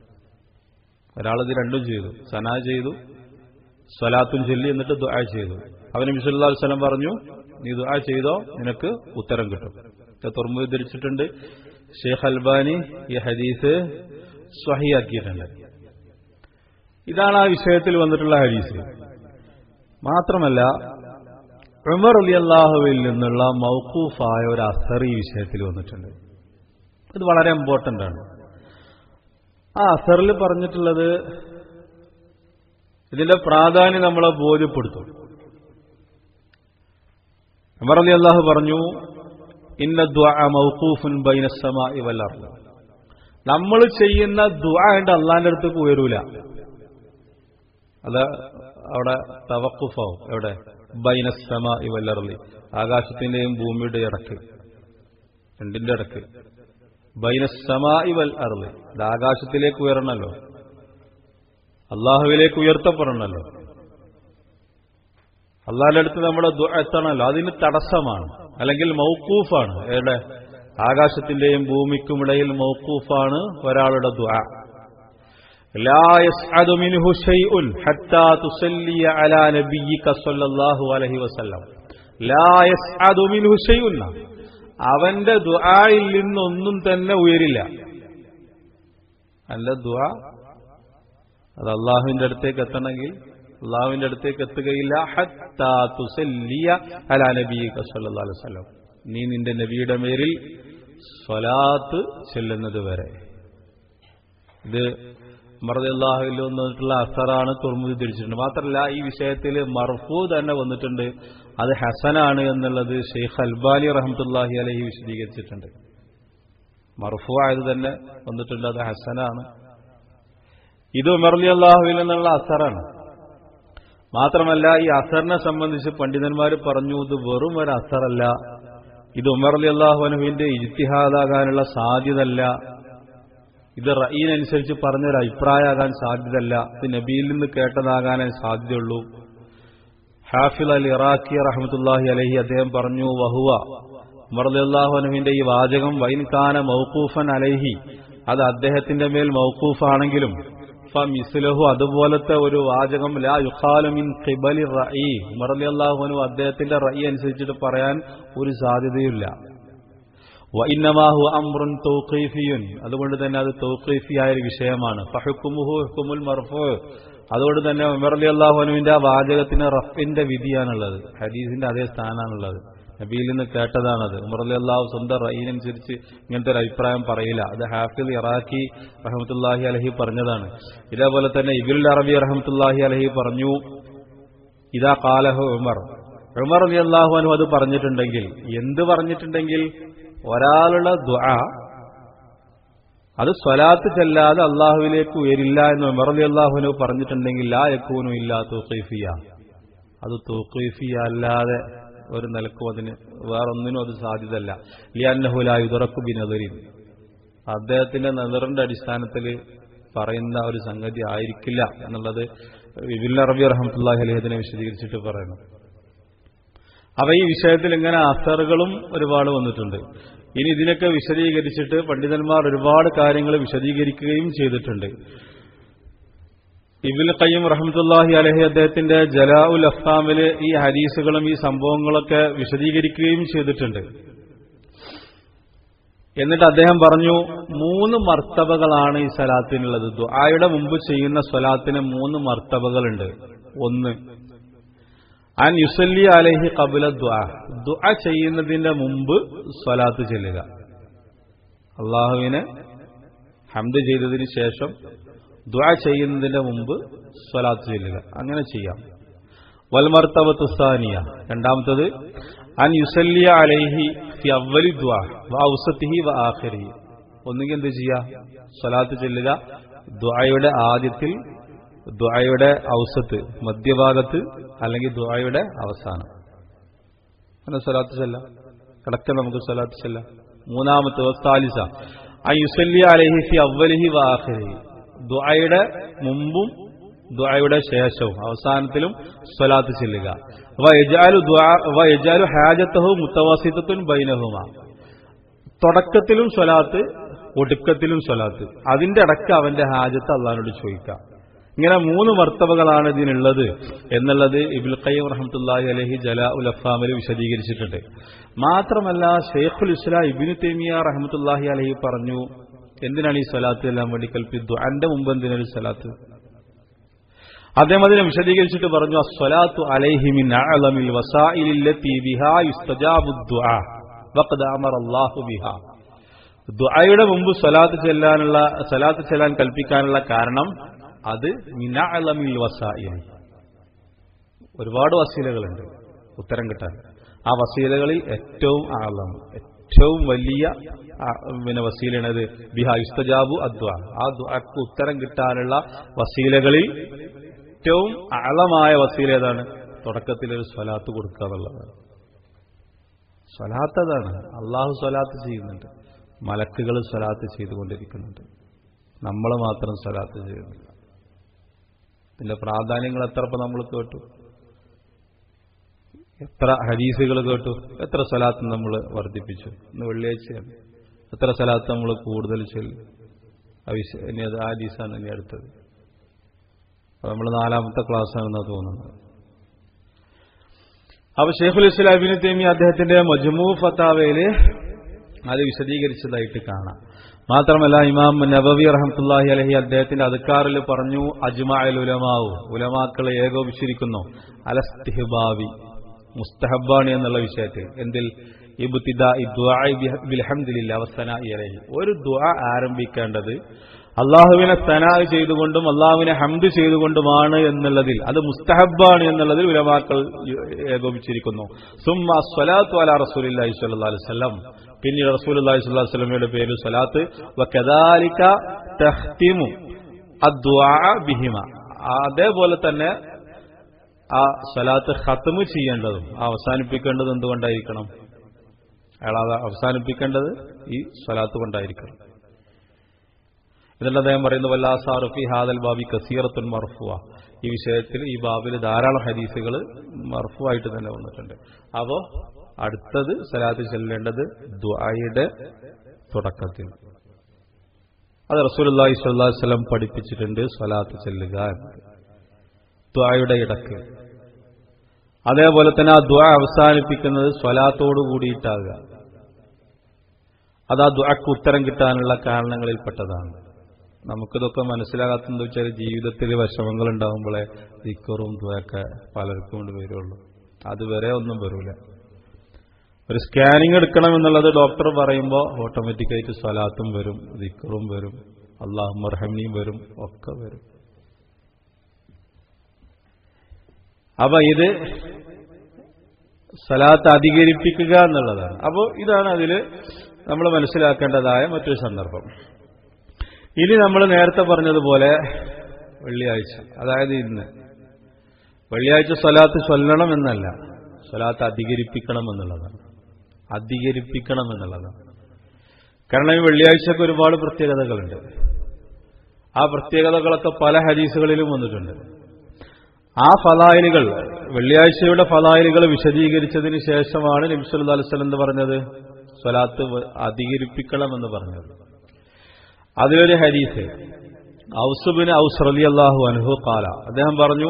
ഒരാളിത് രണ്ടും ചെയ്തു സനാ ചെയ്തു സ്വലാത്തും ചൊല്ലി എന്നിട്ട് ദുആ ചെയ്തു അവൻ നബി സല്ലല്ലാഹു അലൈഹി വസല്ലം പറഞ്ഞു നീ ദുആ ചെയ്തോ നിനക്ക് ഉത്തരം കിട്ടും തുറമുഖ ധരിച്ചിട്ടുണ്ട് ഷെയ്ഖ് അൽബാനി ഈ ഹദീസ് സ്വഹിയാക്കിയിട്ടുണ്ട് ഇതാണ് ആ വിഷയത്തിൽ വന്നിട്ടുള്ള ഹദീസ് മാത്രമല്ല ഉമർ അലി അള്ളാഹുവിൽ നിന്നുള്ള മൗക്കൂഫായ ഒരു അസർ ഈ വിഷയത്തിൽ വന്നിട്ടുണ്ട് ഇത് വളരെ ഇമ്പോർട്ടന്റ് ആണ് ആ അസറിൽ പറഞ്ഞിട്ടുള്ളത് ഇതിന്റെ പ്രാധാന്യം നമ്മളെ ബോധ്യപ്പെടുത്തും ഉമർ അലി അള്ളാഹു പറഞ്ഞു ഇന്ന മൗക്കൂഫുൻ ബൈനസമായി വല്ലർന്ന് നമ്മൾ ചെയ്യുന്ന ദുആ ഉണ്ട് അള്ളാന്റെ അടുത്തേക്ക് ഉയരൂല അത് അവിടെ തവക്കുഫാവും എവിടെ ബൈനസമ ഇവല്ലർലി ആകാശത്തിന്റെയും ഭൂമിയുടെ ഇടക്ക് രണ്ടിന്റെ ഇടക്ക് ബൈനസമ ഇവൽ അർലി അത് ആകാശത്തിലേക്ക് ഉയരണല്ലോ അള്ളാഹുവിലേക്ക് ഉയർത്തപ്പെടണമല്ലോ അള്ളാഹിന്റെ അടുത്ത് നമ്മുടെ ദുആ എത്തണമല്ലോ അതിന് തടസ്സമാണ് അല്ലെങ്കിൽ മൗക്കൂഫാണ് എവിടെ ആകാശത്തിന്റെയും ഭൂമിക്കുമിടയിൽ മൗക്കൂഫാണ് ഒരാളുടെ ദുആ ലാ യസ്അദു മിൻഹു ഷൈഉൻ ഹത്താ തുസല്ലി അലാ നബിയ്യിക സ്വല്ലല്ലാഹു അലൈഹി വസല്ലം ലാ യസ്അദു മിൻഹു ഷൈഉൻ അവന്റെ ദുആയിൽ നിന്നൊന്നും തന്നെ ഉയരില്ല അല്ല ദുആ അത് അള്ളാഹുവിന്റെ അടുത്തേക്ക് എത്തണമെങ്കിൽ അള്ളാഹുവിന്റെ അടുത്തേക്ക് എത്തുകയില്ല ഹത്താ തുസല്ലിയ അലാ നബിയ്യിക സ്വല്ലല്ലാഹു അലൈഹി വസല്ലം നീ നിന്റെ നബിയുടെ മേലിൽ സ്വലാത്ത് ചെല്ലുന്നത് വരെ ഇത് മറദല്ലാഹുവിൽ വന്നിട്ടുള്ള അസറാണ് തുറമുതി തിരിച്ചിട്ടുണ്ട് മാത്രമല്ല ഈ വിഷയത്തിൽ മർഫു തന്നെ വന്നിട്ടുണ്ട് അത് ഹസനാണ് എന്നുള്ളത് ഷെയ്ഖ് അൽബാലി റഹമത്തുല്ലാഹി അലഹി വിശദീകരിച്ചിട്ടുണ്ട് മർഫു ആയത് തന്നെ വന്നിട്ടുണ്ട് അത് ഹസനാണ് ഇത് ഉമർലി അള്ളാഹുവിൽ നിന്നുള്ള അസറാണ് മാത്രമല്ല ഈ അസറിനെ സംബന്ധിച്ച് പണ്ഡിതന്മാർ പറഞ്ഞു ഇത് വെറും ഒരു അസറല്ല ഇത് ഉമർ അലി അള്ളാഹുനുവിന്റെ ഇജ്തിഹാദാകാനുള്ള സാധ്യതല്ല ഇത് റഈനനുസരിച്ച് പറഞ്ഞൊരു അഭിപ്രായമാകാൻ സാധ്യതല്ല ഇത് നബിയിൽ നിന്ന് കേട്ടതാകാനേ സാധ്യതയുള്ളൂ ഹാഫിൽ അൽ ഇറാഖി റഹമത്തുല്ലാഹി അലഹി അദ്ദേഹം പറഞ്ഞു വഹുവ ഉമർ അലി അള്ളാഹുനുവിന്റെ ഈ വാചകം വൈൻകാന മൗക്കൂഫൻ അലഹി അത് അദ്ദേഹത്തിന്റെ മേൽ മൗക്കൂഫാണെങ്കിലും ഫമിസ്ലഹു അതുപോലത്തെ ഒരു വാചകം ലാ യുഖാലുമിൻ ഖിബലി റഈ ഉമർ അലി അള്ളാഹുനു അദ്ദേഹത്തിന്റെ റഈ അനുസരിച്ചിട്ട് പറയാൻ ഒരു സാധ്യതയുമില്ല വഇന്നമാഹു അംറുൻ തൗഖീഫിയുൻ അതുകൊണ്ട് തന്നെ അത് തൗഖീഫിയായ ഒരു വിഷയമാണ് ഫഹുക്കുമുഹു ഹുക്കുമുൽ മർഫു അതുകൊണ്ട് തന്നെ ഉമർ അലി അള്ളാഹുനുവിന്റെ ആ വാചകത്തിന് റഫിന്റെ വിധിയാണുള്ളത് ഹദീസിന്റെ അതേ സ്ഥാനമാണുള്ളത് നബിയിൽ നിന്ന് കേട്ടതാണത് ഉമർ അലി അള്ളാഹു സ്വന്തം റഈനനുസരിച്ച് ഇങ്ങനത്തെ ഒരു അഭിപ്രായം പറയില്ല അത് ഹാഫിൽ ഇറാഖി റഹമത്തുല്ലാഹി അലഹി പറഞ്ഞതാണ് ഇതേപോലെ തന്നെ ഇബുൽ അറബി റഹമത്തുല്ലാഹി അലഹി പറഞ്ഞു ഇതാ കാലഹു ഉമർ ഉമർ അലി അള്ളാഹു അനു അത് പറഞ്ഞിട്ടുണ്ടെങ്കിൽ എന്ത് പറഞ്ഞിട്ടുണ്ടെങ്കിൽ ഒരാളുടെ ദുആ അത് സ്വലാത്ത് ചെല്ലാതെ അള്ളാഹുവിലേക്ക് ഉയരില്ല എന്ന് ഉമർ അലി അള്ളാഹുനു പറഞ്ഞിട്ടുണ്ടെങ്കിൽ ലാ യക്കൂനു ഇല്ലാ തൂഖീഫിയ അത് തൂഖീഫിയ അല്ലാതെ ഒരു നിലക്കും അതിന് വേറൊന്നിനും അത് സാധ്യതല്ല ലിയാന്നഹുലായി തുറക്കു ബിനദരിൻ അദ്ദേഹത്തിന്റെ നെതറിന്റെ അടിസ്ഥാനത്തിൽ പറയുന്ന ഒരു സംഗതി ആയിരിക്കില്ല എന്നുള്ളത് വിബിൽ അറബി റഹമത്തുല്ലാഹി അലഹദിനെ വിശദീകരിച്ചിട്ട് പറയുന്നു അവ ഈ വിഷയത്തിൽ ഇങ്ങനെ അസറുകളും ഒരുപാട് വന്നിട്ടുണ്ട് ഇനി ഇതിനൊക്കെ വിശദീകരിച്ചിട്ട് പണ്ഡിതന്മാർ ഒരുപാട് കാര്യങ്ങൾ വിശദീകരിക്കുകയും ചെയ്തിട്ടുണ്ട് ഇബിൽ ഖയ്യം റഹമത്തുല്ലാഹി അലഹി അദ്ദേഹത്തിന്റെ ജലാ ഉൽ അഫ്സാമില് ഈ ഹദീസുകളും ഈ സംഭവങ്ങളൊക്കെ വിശദീകരിക്കുകയും ചെയ്തിട്ടുണ്ട് എന്നിട്ട് അദ്ദേഹം പറഞ്ഞു മൂന്ന് മർത്തബകളാണ് ഈ സ്വലാത്തിനുള്ളത് ദുആയുടെ മുമ്പ് ചെയ്യുന്ന സ്വലാത്തിന് മൂന്ന് മർത്തബകളുണ്ട് ഒന്ന് അൻ യുസല്ലി അലഹി കബുല ദുആ ദുആ ചെയ്യുന്നതിന്റെ മുമ്പ് സ്വലാത്ത് ചെല്ലുക അള്ളാഹുവിനെ ഹംദ് ചെയ്തതിന് ശേഷം ദുആ ചെയ്യുന്നതിന്റെ മുമ്പ് സ്വലാത്ത് ചെല്ലുക അങ്ങനെ ചെയ്യാം വൽമർത്തബത്ത് സാനിയ രണ്ടാമത്തത് അൻ യുസല്ലിയ അലൈഹി ഫി അവലി ദുആ വ ഔസത്തിഹി വ ആഖിരിഹി ഒന്നുകിൽ എന്ത് ചെയ്യുക സ്വലാത്ത് ചെല്ലുക ദുആയുടെ ആദ്യത്തിൽ ദുആയുടെ ഔസത്ത് മധ്യഭാഗത്ത് അല്ലെങ്കിൽ ദുആയുടെ അവസാനം അങ്ങനെ സ്വലാത്ത് ചെല്ലാം കിടക്ക നമുക്ക് സ്വലാത്ത് ചെല്ലാം മൂന്നാമത്തെ വസ്താലിസ അൻ യുസല്ലിയ അലൈഹി ഫി അവലിഹി വ ആഖിരിഹി ദുആയുടെ മുമ്പും ദുആയുടെ ശേഷവും അവസാനത്തിലും സ്വലാത്ത് ചെല്ലുക വയജാലു ഹാജത്തഹു മുത്തവാസിത്തുൻ ബൈനഹുമ തുടക്കത്തിലും സ്വലാത്ത് ഒടുക്കത്തിലും സ്വലാത്ത് അതിന്റെ അടക്കം അവന്റെ ഹാജത്ത് അള്ളഹാനോട് ചോദിക്കാം ഇങ്ങനെ മൂന്ന് മർത്തബകളാണ് ഇതിനുള്ളത് എന്നുള്ളത് ഇബുൽ ഖയ്യം റഹമത്തുല്ലാഹി അലഹി ജലാ ഉൽ അഫാമിൽ വിശദീകരിച്ചിട്ടുണ്ട് മാത്രമല്ല ഷെയ്ഖുൽ ഇസ്ലാം ഇബിനു തേമിയ റഹമത്തുല്ലാഹി അലഹി പറഞ്ഞു എന്തിനാണ് ഈ സ്വലാത്ത് എല്ലാം വേണ്ടി കൽപ്പിച്ചു അന്റെ മുമ്പ് എന്തിനൊരു സ്വലാത്ത് അദ്ദേഹം അതിനെ വിശദീകരിച്ചിട്ട് പറഞ്ഞു അസ്വലാത്തു അലൈഹിമിൻ അഅലമിൽ വസായിലില്ലത്തി ബിഹാ യുസ്തജാബു ദുആ വഖദ് അമറ അല്ലാഹു ബിഹാ ദുആയുടെ മുമ്പ് സ്വലാത്ത് ചെല്ലാനുള്ള സ്വലാത്ത് ചെല്ലാൻ കൽപ്പിക്കാനുള്ള കാരണം അത് മിനഅലമിൽ വസായിൽ ഒരുപാട് വസീലകളുണ്ട് ഉത്തരം കിട്ടാൻ ആ വസീലകളിൽ ഏറ്റവും ആളം ഏറ്റവും വലിയ പിന്നെ വസീലയാണത് ബിഹാ യുസ്തജാബു അദ്വ ആ ദുആക്ക് ഉത്തരം കിട്ടാനുള്ള വസീലകളിൽ ഏറ്റവും ആളമായ വസീല ഏതാണ് തുടക്കത്തിൽ ഒരു സ്വലാത്ത് കൊടുക്കുക എന്നുള്ളതാണ് സ്വലാത്ത് അതാണ് അള്ളാഹു സ്വലാത്ത് ചെയ്യുന്നുണ്ട് മലക്കുകൾ സ്വലാത്ത് ചെയ്തുകൊണ്ടിരിക്കുന്നുണ്ട് നമ്മൾ മാത്രം സ്വലാത്ത് ചെയ്യുന്നില്ല ഇതിന്റെ പ്രാധാന്യങ്ങൾ എത്ര ഇപ്പം നമ്മൾ കേട്ടു എത്ര ഹദീസുകൾ കേട്ടു എത്ര സ്ഥലത്ത് നമ്മൾ വർദ്ധിപ്പിച്ചു ഇന്ന് വെള്ളിയാഴ്ചയാണ് എത്ര സ്ഥലത്ത് നമ്മൾ കൂടുതൽ ചൊല്ലി ഇനി അത് ആ ഹദീസാണ് ഇനി അടുത്തത് നമ്മൾ നാലാമത്തെ ക്ലാസ്സാണെന്നാണ് തോന്നുന്നത് അപ്പൊ ഷെയ്ഖുൽ ഇസ്ലാം ഇബിന് തേമി അദ്ദേഹത്തിന്റെ മജ്മൂ ഫത്താവയില് അത് വിശദീകരിച്ചതായിട്ട് കാണാം മാത്രമല്ല ഇമാം നബവി റഹമത്തുല്ലാഹി അലഹി അദ്ദേഹത്തിന്റെ അധികാറിൽ പറഞ്ഞു അജ്മാൽ ഉലമാവു ഉലമാക്കൾ ഏകോപിച്ചിരിക്കുന്നു അലസ്തിഹബാവി മുസ്തഹബാണി എന്നുള്ള വിഷയത്തിൽ എന്തിൽ ബിൽഹംദില്ല അവസന ഇലഹി ഒരു ദുആ ആരംഭിക്കേണ്ടത് അള്ളാഹുവിനെ സനാ ചെയ്തുകൊണ്ടും അള്ളാഹുവിനെ ഹംദ് ചെയ്തുകൊണ്ടുമാണ് എന്നുള്ളതിൽ അത് മുസ്തഹബാണ് എന്നുള്ളതിൽ ഉലമാക്കൾ ഏകോപിച്ചിരിക്കുന്നു സുമ്മ സ്വലാത്തു അല റസൂലി സ്വല്ലാ അലൈവല്ലം പിന്നീട് റസൂൽ അള്ളാഹി സ്വല്ലാ വസ്ലമയുടെ പേര് സ്വലാത്ത് വക്കദാലിക തഹ്തിമു ബിഹിമ അതേപോലെ തന്നെ ആ സ്വലാത്ത് ഖത്മ് ചെയ്യേണ്ടതും അവസാനിപ്പിക്കേണ്ടത് എന്തുകൊണ്ടായിരിക്കണം അയാൾ അത് അവസാനിപ്പിക്കേണ്ടത് ഈ സ്വലാത്ത് കൊണ്ടായിരിക്കണം ഇതിൽ അദ്ദേഹം പറയുന്നത് വല്ലാസാറുഫി ഹാദൽ ബാബി കസീറത്തുൻ മർഫുവ ഈ വിഷയത്തിൽ ഈ ബാബിൽ ധാരാളം ഹദീസുകൾ മർഫുവായിട്ട് തന്നെ വന്നിട്ടുണ്ട് അപ്പോ അടുത്തത് സലാത്ത് ചെല്ലേണ്ടത് ദ്വായുടെ തുടക്കത്തിൽ അത് റസൂലി സ്വല്ലാസ്ലം പഠിപ്പിച്ചിട്ടുണ്ട് സ്വലാത്ത് ചെല്ലുക ദ്വായുടെ ഇടക്ക് അതേപോലെ തന്നെ ആ ദ്വ അവസാനിപ്പിക്കുന്നത് സ്വലാത്തോടു കൂടിയിട്ടാകുക അത് ആ ദ്വക്ക് ഉത്തരം കിട്ടാനുള്ള കാരണങ്ങളിൽപ്പെട്ടതാണ് നമുക്കിതൊക്കെ മനസ്സിലാകാത്തെന്ന് വെച്ചാൽ ജീവിതത്തിൽ വിഷമങ്ങൾ ഉണ്ടാകുമ്പോഴേ ദിക്കറും ദ്വയൊക്കെ പലർക്കും കൊണ്ട് വരുള്ളൂ അതുവരെ ഒന്നും വരൂല ഒരു സ്കാനിങ് എടുക്കണം എന്നുള്ളത് ഡോക്ടർ പറയുമ്പോൾ ഓട്ടോമാറ്റിക്കായിട്ട് സ്വലാത്തും വരും ദിക്കറും വരും അള്ളാഹു മർഹമിയും വരും ഒക്കെ വരും അപ്പൊ ഇത് സലാത്ത് അധികരിപ്പിക്കുക എന്നുള്ളതാണ് അപ്പോൾ ഇതാണ് അതിൽ നമ്മൾ മനസ്സിലാക്കേണ്ടതായ മറ്റൊരു സന്ദർഭം ഇനി നമ്മൾ നേരത്തെ പറഞ്ഞതുപോലെ വെള്ളിയാഴ്ച അതായത് ഇന്ന് വെള്ളിയാഴ്ച സ്വലാത്ത് ചൊല്ലണം എന്നല്ല സ്വലാത്ത് അധികരിപ്പിക്കണം എന്നുള്ളതാണ് അധികരിപ്പിക്കണം എന്നുള്ളതാണ് കാരണം ഈ വെള്ളിയാഴ്ചക്ക് ഒരുപാട് പ്രത്യേകതകളുണ്ട് ആ പ്രത്യേകതകളൊക്കെ പല ഹദീസുകളിലും വന്നിട്ടുണ്ട് ആ ഫലായിലുകൾ വെള്ളിയാഴ്ചയുടെ ഫലായിലുകൾ വിശദീകരിച്ചതിന് ശേഷമാണ് നബിസ്വല്ലാ അലുസ്ലം എന്ന് പറഞ്ഞത് സ്വലാത്ത് അധികരിപ്പിക്കണമെന്ന് പറഞ്ഞത് അതിലൊരു ഹരീസ് ഔസുബിന് ഔസ് റലി അള്ളാഹു അനുഹു കാല അദ്ദേഹം പറഞ്ഞു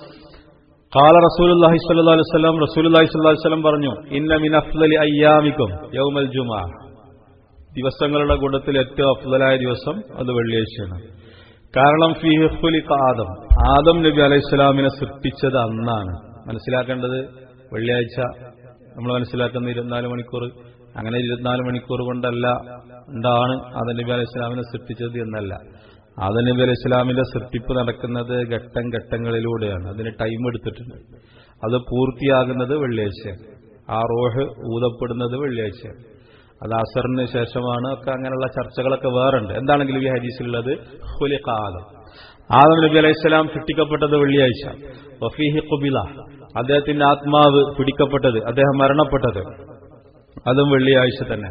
കാല റസൂലുല്ലാഹി സ്വല്ലല്ലാഹു അലൈഹി വസല്ലം റസൂലുള്ളാഹി സ്വല്ലല്ലാഹു അലൈഹി വസല്ലം പറഞ്ഞു ഇന്ന മിൻ അഫ്ളലി അയ്യാമിക്കും യൗമൽ ജുമാ ദിവസങ്ങളുടെ കൂട്ടത്തിൽ ഏറ്റവും അഫ്ളലായ ദിവസം അത് വെള്ളിയാഴ്ചയാണ് കാരണം ഫിഹുലി ആദം ആദം നബി അലൈഹി സ്വലാമിനെ സൃഷ്ടിച്ചത് അന്നാണ് മനസ്സിലാക്കേണ്ടത് വെള്ളിയാഴ്ച നമ്മൾ മനസ്സിലാക്കുന്ന ഇരുപത്തിനാല് മണിക്കൂർ അങ്ങനെ ഇരുപത്തിനാല് മണിക്കൂർ കൊണ്ടല്ല ഉണ്ടാണ് ആദം നബി അലൈഹി സ്വലാമിനെ സൃഷ്ടിച്ചത് എന്നല്ല ആദം നബി അലൈഹി സ്വലാമിന്റെ സൃഷ്ടിപ്പ് നടക്കുന്നത് ഘട്ടം ഘട്ടങ്ങളിലൂടെയാണ് അതിന് ടൈം എടുത്തിട്ടുണ്ട് അത് പൂർത്തിയാകുന്നത് വെള്ളിയാഴ്ച ആ റോഹ് ഊതപ്പെടുന്നത് വെള്ളിയാഴ്ച അത് അസറിന് ശേഷമാണ് ഒക്കെ അങ്ങനെയുള്ള ചർച്ചകളൊക്കെ വേറുണ്ട് എന്താണെങ്കിലും ഈ ഹദീസിലുള്ളത് ഹുലിഖാദം ആദം നബി അലൈഹി സ്വലാം സൃഷ്ടിക്കപ്പെട്ടത് വെള്ളിയാഴ്ച വഫീഹി കുബില അദ്ദേഹത്തിന്റെ ആത്മാവ് പിടിക്കപ്പെട്ടത് അദ്ദേഹം മരണപ്പെട്ടത് അതും വെള്ളിയാഴ്ച തന്നെ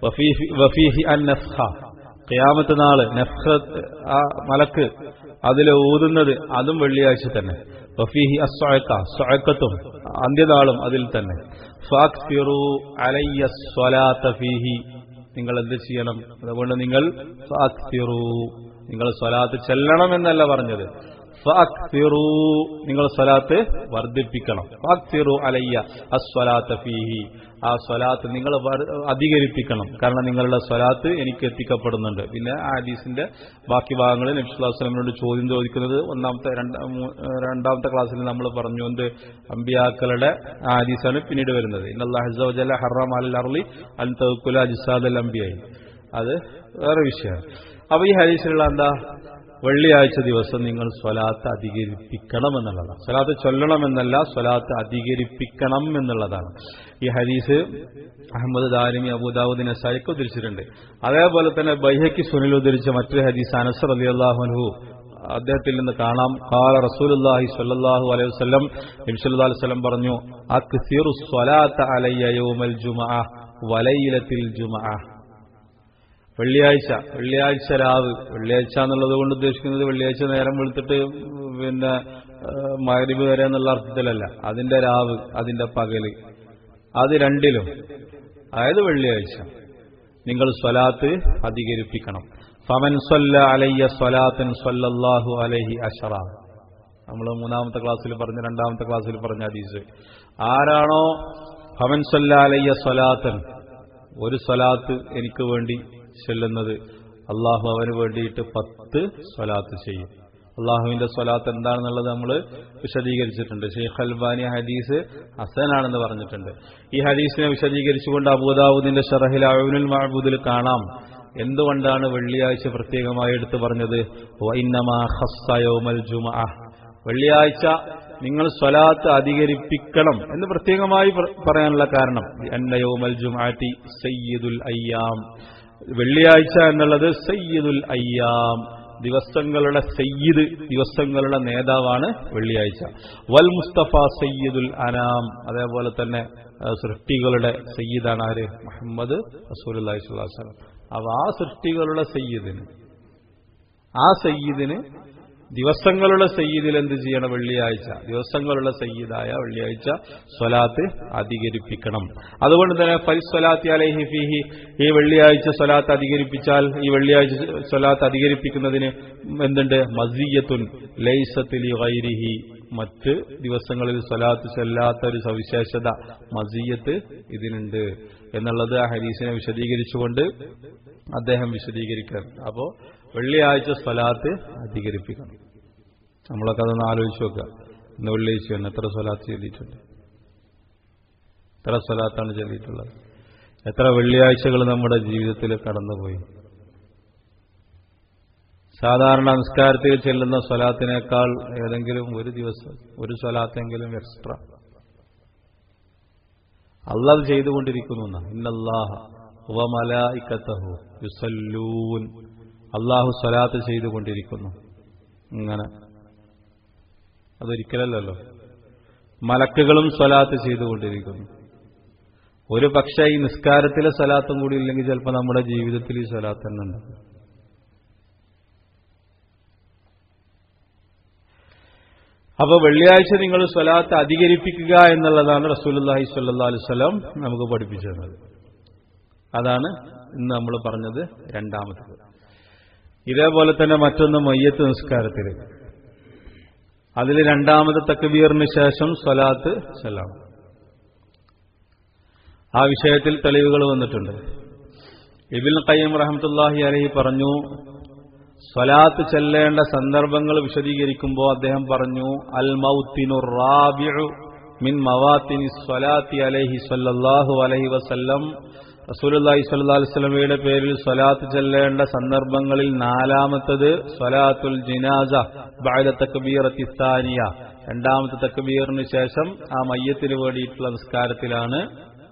വഫീഹി അൻ നഫ്ഹ ഖിയാമത്ത് നാള് നഫ്ഹ ആ മലക്ക് അതിൽ ഊതുന്നത് അതും വെള്ളിയാഴ്ച തന്നെ വഫീഹി അസ്വഴക്ക സ്വഴക്കത്തും അന്ത്യനാളും അതിൽ തന്നെ ഫാക്സിറു അലയ്യ സ്വലാത്ത ഫീഹി നിങ്ങൾ എന്ത് ചെയ്യണം അതുകൊണ്ട് നിങ്ങൾ ഫാക്സിറു നിങ്ങൾ സ്വലാത്ത് ചെല്ലണം എന്നല്ല പറഞ്ഞത് ഫാക്സിറു നിങ്ങൾ സ്വലാത്ത് വർദ്ധിപ്പിക്കണം ഫാക്സിറു അലയ്യ അസ്വലാത്ത ഫീഹി ആ സ്വലാത്ത് നിങ്ങൾ അധികരിപ്പിക്കണം കാരണം നിങ്ങളുടെ സ്വലാത്ത് എനിക്ക് എത്തിക്കപ്പെടുന്നുണ്ട് പിന്നെ ആ ഹദീസിന്റെ ബാക്കി ഭാഗങ്ങളിൽ നബ്സുല്ലാസ്ലമിനോട് ചോദ്യം ചോദിക്കുന്നത് ഒന്നാമത്തെ രണ്ടാമത്തെ ക്ലാസ്സിൽ നമ്മൾ പറഞ്ഞു എന്ത് അമ്പിയാക്കളുടെ ആ ഹദീസാണ് പിന്നീട് വരുന്നത് ഇന്നല്ലാഹുജല ഹറാം അൽ അർലി അൽ തൗക്കുല ജിസാദ് അൽ അംബിയായി അത് വേറെ വിഷയമാണ് അപ്പൊ ഈ ഹദീസിലുള്ള എന്താ വെള്ളിയാഴ്ച ദിവസം നിങ്ങൾ സ്വലാത്ത് അധികരിപ്പിക്കണം എന്നുള്ളതാണ് സ്വലാത്ത് ചൊല്ലണമെന്നല്ല സ്വലാത്ത് അധികരിപ്പിക്കണം എന്നുള്ളതാണ് ഈ ഹദീസ് അഹമ്മദ് ദാരിമി അബുദാവുദ്ദീൻ അസായിക്ക് ഉദ്ധരിച്ചിട്ടുണ്ട് അതേപോലെ തന്നെ ബൈഹയ്ക്ക് സുനിൽ ഉദ്ധരിച്ച മറ്റൊരു ഹദീസ് അനസർ അലി അള്ളാഹുനഹു അദ്ദേഹത്തിൽ നിന്ന് കാണാം കാല റസൂലുല്ലാഹി സ്വല്ലല്ലാഹു അലൈഹി വസല്ലം നബി സല്ലല്ലാഹു അലൈഹി വസല്ലം പറഞ്ഞു അക്സിറു സ്വലാത്ത അലയ്യ യൗമൽ ജുമഅ വലൈലത്തിൽ ജുമഅ വെള്ളിയാഴ്ച വെള്ളിയാഴ്ച രാവ് വെള്ളിയാഴ്ച എന്നുള്ളത് കൊണ്ട് ഉദ്ദേശിക്കുന്നത് വെള്ളിയാഴ്ച നേരം വെളുത്തിട്ട് പിന്നെ മകരിബ് വരെ എന്നുള്ള അർത്ഥത്തിലല്ല അതിന്റെ രാവ് അതിന്റെ പകല് അത് രണ്ടിലും അതായത് വെള്ളിയാഴ്ച നിങ്ങൾ സ്വലാത്ത് അധികരിപ്പിക്കണം ഫമൻ സ്വല്ല അലയ്യ സ്വലാത്തൻ സ്വല്ലല്ലാഹു അലൈഹി അഷറ നമ്മൾ മൂന്നാമത്തെ ക്ലാസ്സിൽ പറഞ്ഞ രണ്ടാമത്തെ ക്ലാസ്സിൽ പറഞ്ഞ ഹദീസ് ആരാണോ ഫമൻ സ്വല്ല അലയ്യ സ്വലാത്തൻ ഒരു സ്വലാത്ത് എനിക്ക് വേണ്ടി ചെല്ലുന്നത് അള്ളാഹു അവന് വേണ്ടിയിട്ട് പത്ത് സ്വലാത്ത് ചെയ്യും അള്ളാഹുവിന്റെ സ്വലാത്ത് എന്താണെന്നുള്ളത് നമ്മൾ വിശദീകരിച്ചിട്ടുണ്ട് ഷെയ്ഖ് അൽബാനി ഹദീസ് ഹസനാണെന്ന് പറഞ്ഞിട്ടുണ്ട് ഈ ഹദീസിനെ വിശദീകരിച്ചുകൊണ്ട് അബൂദാവൂദിന്റെ ഷറഹിൽ അഴുനുൽ മഹബൂദിൽ കാണാം എന്തുകൊണ്ടാണ് വെള്ളിയാഴ്ച പ്രത്യേകമായി എടുത്തു പറഞ്ഞത് വെള്ളിയാഴ്ച നിങ്ങൾ സ്വലാത്ത് അധികരിപ്പിക്കണം എന്ന് പ്രത്യേകമായി പറയാനുള്ള കാരണം അന്നയോമൽ ജുമാറ്റി സയ്യിദുൽ അയ്യാം വെള്ളിയാഴ്ച എന്നുള്ളത് സയ്യിദുൽ അയ്യാം ദിവസങ്ങളുടെ സയ്യിദ് ദിവസങ്ങളുടെ നേതാവാണ് വെള്ളിയാഴ്ച വൽ മുസ്തഫ സയ്യിദുൽ അനാം അതേപോലെ തന്നെ സൃഷ്ടികളുടെ സയ്യിദാണ് ആര് മുഹമ്മദ് റസൂലി സ്വലാസ്ലം അപ്പൊ ആ സൃഷ്ടികളുടെ സയ്യിദിന് ആ സയ്യിദിന് ദിവസങ്ങളുടെ സയ്യിദിൽ എന്ത് ചെയ്യണം വെള്ളിയാഴ്ച ദിവസങ്ങളുടെ സയ്യിദായ വെള്ളിയാഴ്ച സ്വലാത്ത് അധികരിപ്പിക്കണം അതുകൊണ്ട് തന്നെ ഫലിസ്വലാത്തി അലൈഹി ഫിഹി ഈ വെള്ളിയാഴ്ച സ്വലാത്ത് അധികരിപ്പിച്ചാൽ ഈ വെള്ളിയാഴ്ച സ്വലാത്ത് അധികരിപ്പിക്കുന്നതിന് എന്തുണ്ട് മസീയത്തുൻ ലൈസത്തിലി വൈരിഹി മറ്റ് ദിവസങ്ങളിൽ സ്വലാത്ത് ചെല്ലാത്ത ഒരു സവിശേഷത മസീയത്ത് ഇതിനുണ്ട് എന്നുള്ളത് ആ ഹരീസിനെ വിശദീകരിച്ചുകൊണ്ട് അദ്ദേഹം വിശദീകരിക്കാൻ അപ്പോ വെള്ളിയാഴ്ച സ്വലാത്ത് അധികരിപ്പിക്കണം നമ്മളൊക്കെ അതൊന്ന് ആലോചിച്ച് നോക്കുക ഇന്ന് വെള്ളിയാഴ്ചയാണ് എത്ര സ്വലാത്ത് ചൊല്ലിയിട്ടുണ്ട് എത്ര സ്വലാത്താണ് ചൊല്ലിയിട്ടുള്ളത് എത്ര വെള്ളിയാഴ്ചകൾ നമ്മുടെ ജീവിതത്തിൽ കടന്നുപോയി സാധാരണ നമസ്കാരത്തിൽ ചെല്ലുന്ന സ്വലാത്തിനേക്കാൾ ഏതെങ്കിലും ഒരു ദിവസം ഒരു സ്വലാത്തെങ്കിലും എക്സ്ട്രാ അള്ളത് ചെയ്തുകൊണ്ടിരിക്കുന്നു ഇന്നല്ലാഹ വമലായിക്കത്തഹു യുസല്ലൂൻ അള്ളാഹു സ്വലാത്ത് ചെയ്തുകൊണ്ടിരിക്കുന്നു ഇങ്ങനെ അതൊരിക്കലല്ലോ മലക്കുകളും സ്വലാത്ത് ചെയ്തുകൊണ്ടിരിക്കുന്നു ഒരു പക്ഷേ ഈ നിസ്കാരത്തിലെ സ്വലാത്തും കൂടി ഇല്ലെങ്കിൽ ചിലപ്പോൾ നമ്മുടെ ജീവിതത്തിൽ ഈ സ്വലാത്ത് തന്നെ ഉണ്ടാകും അപ്പൊ വെള്ളിയാഴ്ച നിങ്ങൾ സ്വലാത്ത് അധികരിപ്പിക്കുക എന്നുള്ളതാണ് റസൂലുല്ലാഹി സ്വല്ലാ അലുസലാം നമുക്ക് പഠിപ്പിച്ചു തന്നത് അതാണ് ഇന്ന് നമ്മൾ പറഞ്ഞത് രണ്ടാമത്തത് ഇതേപോലെ തന്നെ മറ്റൊന്ന് മയ്യത്ത് നിസ്കാരത്തിൽ അതിൽ രണ്ടാമത് തക്ബീറിന് ശേഷം സ്വലാത്ത് ചെല്ലാം ആ വിഷയത്തിൽ തെളിവുകൾ വന്നിട്ടുണ്ട് ഇബിൻ ഖയ്യം റഹമത്തുല്ലാഹി അലഹി പറഞ്ഞു സ്വലാത്ത് ചെല്ലേണ്ട സന്ദർഭങ്ങൾ വിശദീകരിക്കുമ്പോൾ അദ്ദേഹം പറഞ്ഞു അൽ മൗത്തിനു റാബിഉ മിൻ മവാത്തിനി സ്വലാത്തി അലൈഹി സ്വല്ലല്ലാഹു അലൈഹി വസല്ലം റസൂലുള്ളാഹി സ്വല്ലല്ലാഹു അലൈഹി വസല്ലമയുടെ പേരിൽ സ്വലാത്ത് ചെല്ലേണ്ട സന്ദർഭങ്ങളിൽ നാലാമത്തത് സ്വലാത്തുൽ ജിനാസ ബഅദ തക്ബീറത്തി സ്ഥാനിയ രണ്ടാമത്തെ തക്ബീറിന് ശേഷം ആ മയ്യത്തിന് വേണ്ടിയിട്ടുള്ള നിസ്കാരത്തിലാണ്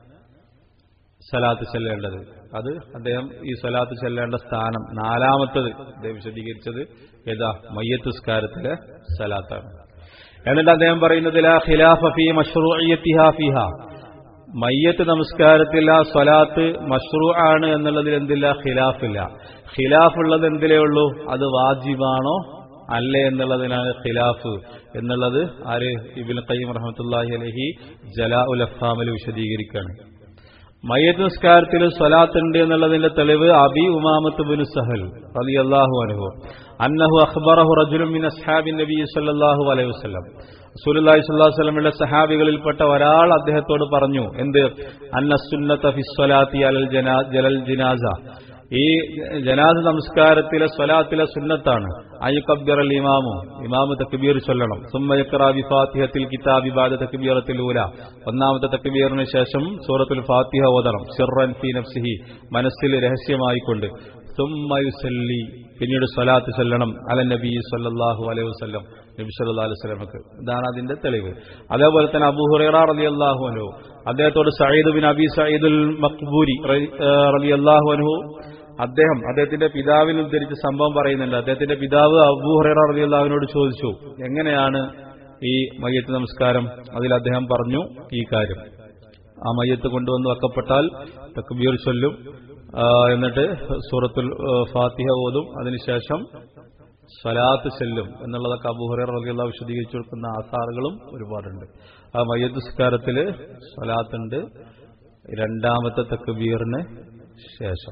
സലാത്ത് ചെല്ലേണ്ടത് അത് അദ്ദേഹം ഈ സ്വലാത്ത് ചെല്ലേണ്ട സ്ഥാനം നാലാമത്തത് അദ്ദേഹം വിശദീകരിച്ചത് ഏതാ മയ്യത്ത് നിസ്കാരത്തിലെ സലാത്താണ് എന്നിട്ട് അദ്ദേഹം പറയുന്നത് ലാ ഖിലാഫ ഫീ മഷ്റൂഇയ്യത്തിഹാ ഫിഹാ മയ്യത്ത് നമസ്കാരത്തിൽ ആ സ്വലാത്ത് മഷ്റൂ ആണ് എന്നുള്ളതിൽ എന്തില്ല ഖിലാഫില്ല ഖിലാഫ് ഉള്ളത് എന്തിലേ ഉള്ളൂ അത് വാജിബാണോ അല്ലേ എന്നുള്ളതിനാണ് ഖിലാഫ് എന്നുള്ളത് ആര് ഇബിൻ ഖയ്യം റഹമത്തുല്ലാഹി അലഹി ജലാ ഉൽ അഫാമിൽ വിശദീകരിക്കുകയാണ് മയ്യത്ത് നിസ്കാരത്തിൽ സ്വലാത്ത് ഉണ്ട് എന്നുള്ളതിന്റെ തെളിവ് അബി ഉമാമത്ത് ബിൻ സഹൽ അലി അള്ളാഹു അനുഭവം അന്നഹു അഖ്ബറഹു റജുലും മിൻ അസ്ഹാബിൻ നബി സല്ലല്ലാഹു അലൈഹി വസല്ലം റസൂലുള്ളാഹി സ്വല്ലല്ലാഹു അലൈഹി വസല്ലമയുടെ സഹാബികളിൽപ്പെട്ട ഒരാൾ അദ്ദേഹത്തോട് പറഞ്ഞു എന്ത് അന്ന സുന്നത ഫി സ്വലാത്തി അലൽ ജനാ ജലൽ ജിനാസ ഈ ജനാസ നമസ്കാരത്തിലെ സ്വലാത്തിലെ സുന്നത്താണ് അയ്യുക്കബ്ബിർ അൽ ഇമാമു ഇമാമു തക്ബീർ ചൊല്ലണം സുമ്മയക്റാ ബി ഫാത്തിഹത്തിൽ കിതാബി ബാദ തക്ബീറത്തിൽ ഊല ഒന്നാമത്തെ തക്ബീറിന് ശേഷം സൂറത്തുൽ ഫാത്തിഹ ഓതണം സിർറൻ ഫി നഫ്സിഹി മനസ്സിൽ രഹസ്യമായിക്കൊണ്ട് സുമ്മയുസല്ലി പിന്നീട് സ്വലാത്ത് ചൊല്ലണം അല നബി സല്ലല്ലാഹു അലൈഹി വസല്ലം നബി സല്ലല്ലാഹു അലൈഹി വസല്ലമക്ക് ഇതാണ് അതിന്റെ തെളിവ് അതേപോലെ തന്നെ അബൂ ഹുറൈറ റളിയല്ലാഹു അൻഹു അദ്ദേഹത്തോട് സഈദ് ബിൻ അബി സഈദുൽ മഖ്ബൂരി റളിയല്ലാഹു അൻഹു അദ്ദേഹം അദ്ദേഹത്തിന്റെ പിതാവിൽ ഉദ്ധരിച്ച സംഭവം പറയുന്നുണ്ട് അദ്ദേഹത്തിന്റെ പിതാവ് അബൂ ഹുറൈറ റളിയല്ലാഹുവിനോട് ചോദിച്ചു എങ്ങനെയാണ് ഈ മയ്യത്ത് നമസ്കാരം അതിൽ അദ്ദേഹം പറഞ്ഞു ഈ കാര്യം ആ മയ്യത്ത് കൊണ്ടുവന്ന് വെക്കപ്പെട്ടാൽ തക്ബീർ ചൊല്ലും എന്നിട്ട് സൂറത്തുൽ ഫാത്തിഹ ഓതും അതിനുശേഷം സ്വലാത്ത് ചെല്ലും എന്നുള്ളതൊക്കെ അബൂഹുറ റളിയല്ല വിശദീകരിച്ചു കൊടുക്കുന്ന ആസാറുകളും ഒരുപാടുണ്ട് ആ മയ്യത്ത് നിസ്കാരത്തിൽ സ്വലാത്തുണ്ട് രണ്ടാമത്തെ തക്ബീറിന് ശേഷം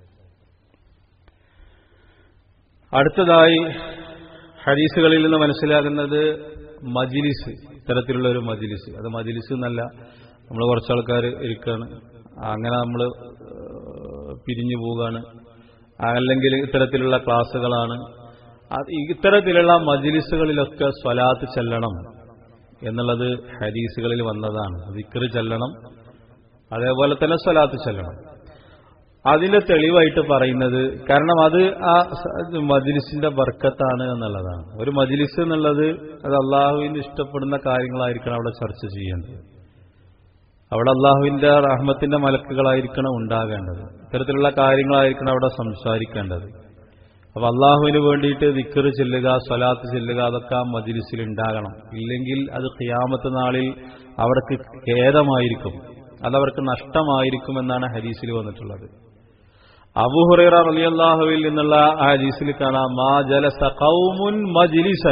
അടുത്തതായി ഹദീസുകളിൽ നിന്ന് മനസ്സിലാകുന്നത് മജിലിസ് ഇത്തരത്തിലുള്ള ഒരു മജിലിസ് അത് മജിലിസ് എന്നല്ല നമ്മൾ കുറച്ച് ആൾക്കാർ ഇരിക്കുകയാണ് അങ്ങനെ നമ്മൾ പിരിഞ്ഞു പോവുകയാണ് അല്ലെങ്കിൽ ഇത്തരത്തിലുള്ള ക്ലാസ്സുകളാണ് അത് ഇത്തരത്തിലുള്ള മജിലിസുകളിലൊക്കെ സ്വലാത്ത് ചെല്ലണം എന്നുള്ളത് ഹദീസുകളിൽ വന്നതാണ് ദിക്റ് ചെല്ലണം അതേപോലെ തന്നെ സ്വലാത്ത് ചെല്ലണം അതിന്റെ തെളിവായിട്ട് പറയുന്നത് കാരണം അത് ആ മജിലിസിന്റെ ബർക്കത്താണ് എന്നുള്ളതാണ് ഒരു മജിലിസ് എന്നുള്ളത് അത് അള്ളാഹുവിന് ഇഷ്ടപ്പെടുന്ന കാര്യങ്ങളായിരിക്കണം അവിടെ ചർച്ച ചെയ്യേണ്ടത് അവിടെ അള്ളാഹുവിന്റെ റഹ്മത്തിന്റെ മലക്കുകളായിരിക്കണം ഉണ്ടാകേണ്ടത് ഇത്തരത്തിലുള്ള കാര്യങ്ങളായിരിക്കണം അവിടെ സംസാരിക്കേണ്ടത് അപ്പൊ അള്ളാഹുവിന് വേണ്ടിയിട്ട് ദിക്കറ് ചെല്ലുക സ്വലാത്ത് ചെല്ലുക അതൊക്കെ ആ മജിലിസിൽ ഉണ്ടാകണം ഇല്ലെങ്കിൽ അത് ഖിയാമത്ത് നാളിൽ അവർക്ക് ഖേദമായിരിക്കും അതവർക്ക് നഷ്ടമായിരിക്കും എന്നാണ് ഹദീസിൽ വന്നിട്ടുള്ളത് അബുഹുറൈറ റളിയല്ലാഹുവിൽ നിന്നുള്ള ആ ഹദീസിൽ കാണാം മാ ജലസ ഖൗമുൻ മജ്ലിസൻ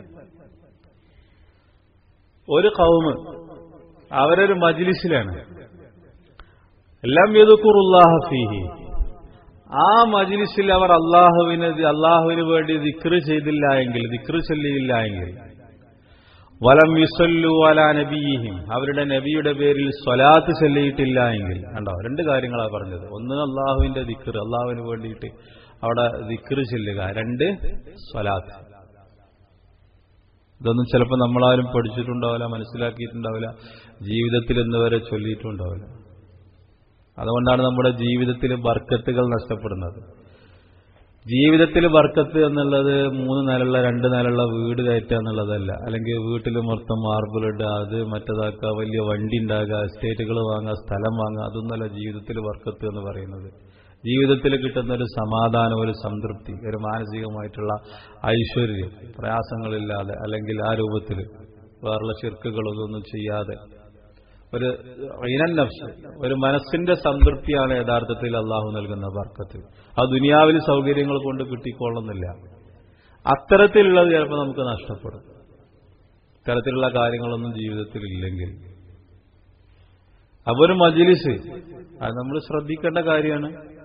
ഒരു കൗമ് അവരൊരു മജ്ലിസിലാണ് എല്ലാം യദുക്കുറുല്ലാഹ ഫീഹി ആ മജ്ലിസിൽ അവർ അള്ളാഹുവിന് അള്ളാഹുവിന് വേണ്ടി ദിക്റ് ചെയ്തില്ല എങ്കിൽ ദിക്റ് ചൊല്ലിയില്ല എങ്കിൽ വലം യുസല്ലു അലാ നബിയിഹിം അവരുടെ നബിയുടെ പേരിൽ സ്വലാത്ത് ചൊല്ലിയിട്ടില്ല എങ്കിൽ കണ്ടോ രണ്ട് കാര്യങ്ങളാണ് പറഞ്ഞത് ഒന്ന് അള്ളാഹുവിന്റെ ദിക്റ് അള്ളാഹുവിന് വേണ്ടിയിട്ട് അവിടെ ദിക്റ് ചെല്ലുക രണ്ട് സ്വലാത്ത് ഇതൊന്നും ചിലപ്പോൾ നമ്മളാരും പഠിച്ചിട്ടുണ്ടാവില്ല മനസ്സിലാക്കിയിട്ടുണ്ടാവില്ല ജീവിതത്തിൽ ഇന്ന് വരെ ചൊല്ലിയിട്ടുണ്ടാവില്ല അതുകൊണ്ടാണ് നമ്മുടെ ജീവിതത്തിൽ ബർക്കത്തുകൾ നഷ്ടപ്പെടുന്നത് ജീവിതത്തിൽ ബർക്കത്ത് എന്നുള്ളത് മൂന്ന് നിലയുള്ള രണ്ട് നിലയുള്ള വീട് കയറ്റുക എന്നുള്ളതല്ല അല്ലെങ്കിൽ വീട്ടിൽ മൊത്തം മാർബിൾ ഇടുക അത് മറ്റേതാക്കുക വലിയ വണ്ടി ഉണ്ടാകുക എസ്റ്റേറ്റുകൾ വാങ്ങുക സ്ഥലം വാങ്ങുക അതൊന്നല്ല ജീവിതത്തിൽ ബർക്കത്ത് എന്ന് പറയുന്നത് ജീവിതത്തിൽ കിട്ടുന്ന ഒരു സമാധാനം ഒരു സംതൃപ്തി ഒരു മാനസികമായിട്ടുള്ള ഐശ്വര്യം പ്രയാസങ്ങളില്ലാതെ അല്ലെങ്കിൽ ആ രൂപത്തിൽ വേറുള്ള ചെറുക്കുകളൊന്നും ചെയ്യാതെ ഒരു ഇനൻ നഫ്സ് ഒരു മനസ്സിന്റെ സംതൃപ്തിയാണ് യഥാർത്ഥത്തിൽ അള്ളാഹു നൽകുന്ന ബർക്കത്ത് ആ ദുനിയാവിൽ സൗകര്യങ്ങൾ കൊണ്ട് കിട്ടിക്കൊള്ളുന്നില്ല അത്തരത്തിലുള്ളത് ചിലപ്പോൾ നമുക്ക് നഷ്ടപ്പെടും ഇത്തരത്തിലുള്ള കാര്യങ്ങളൊന്നും ജീവിതത്തിൽ ഇല്ലെങ്കിൽ അപ്പൊ ഒരു മജിലിസ് അത് നമ്മൾ ശ്രദ്ധിക്കേണ്ട കാര്യമാണ്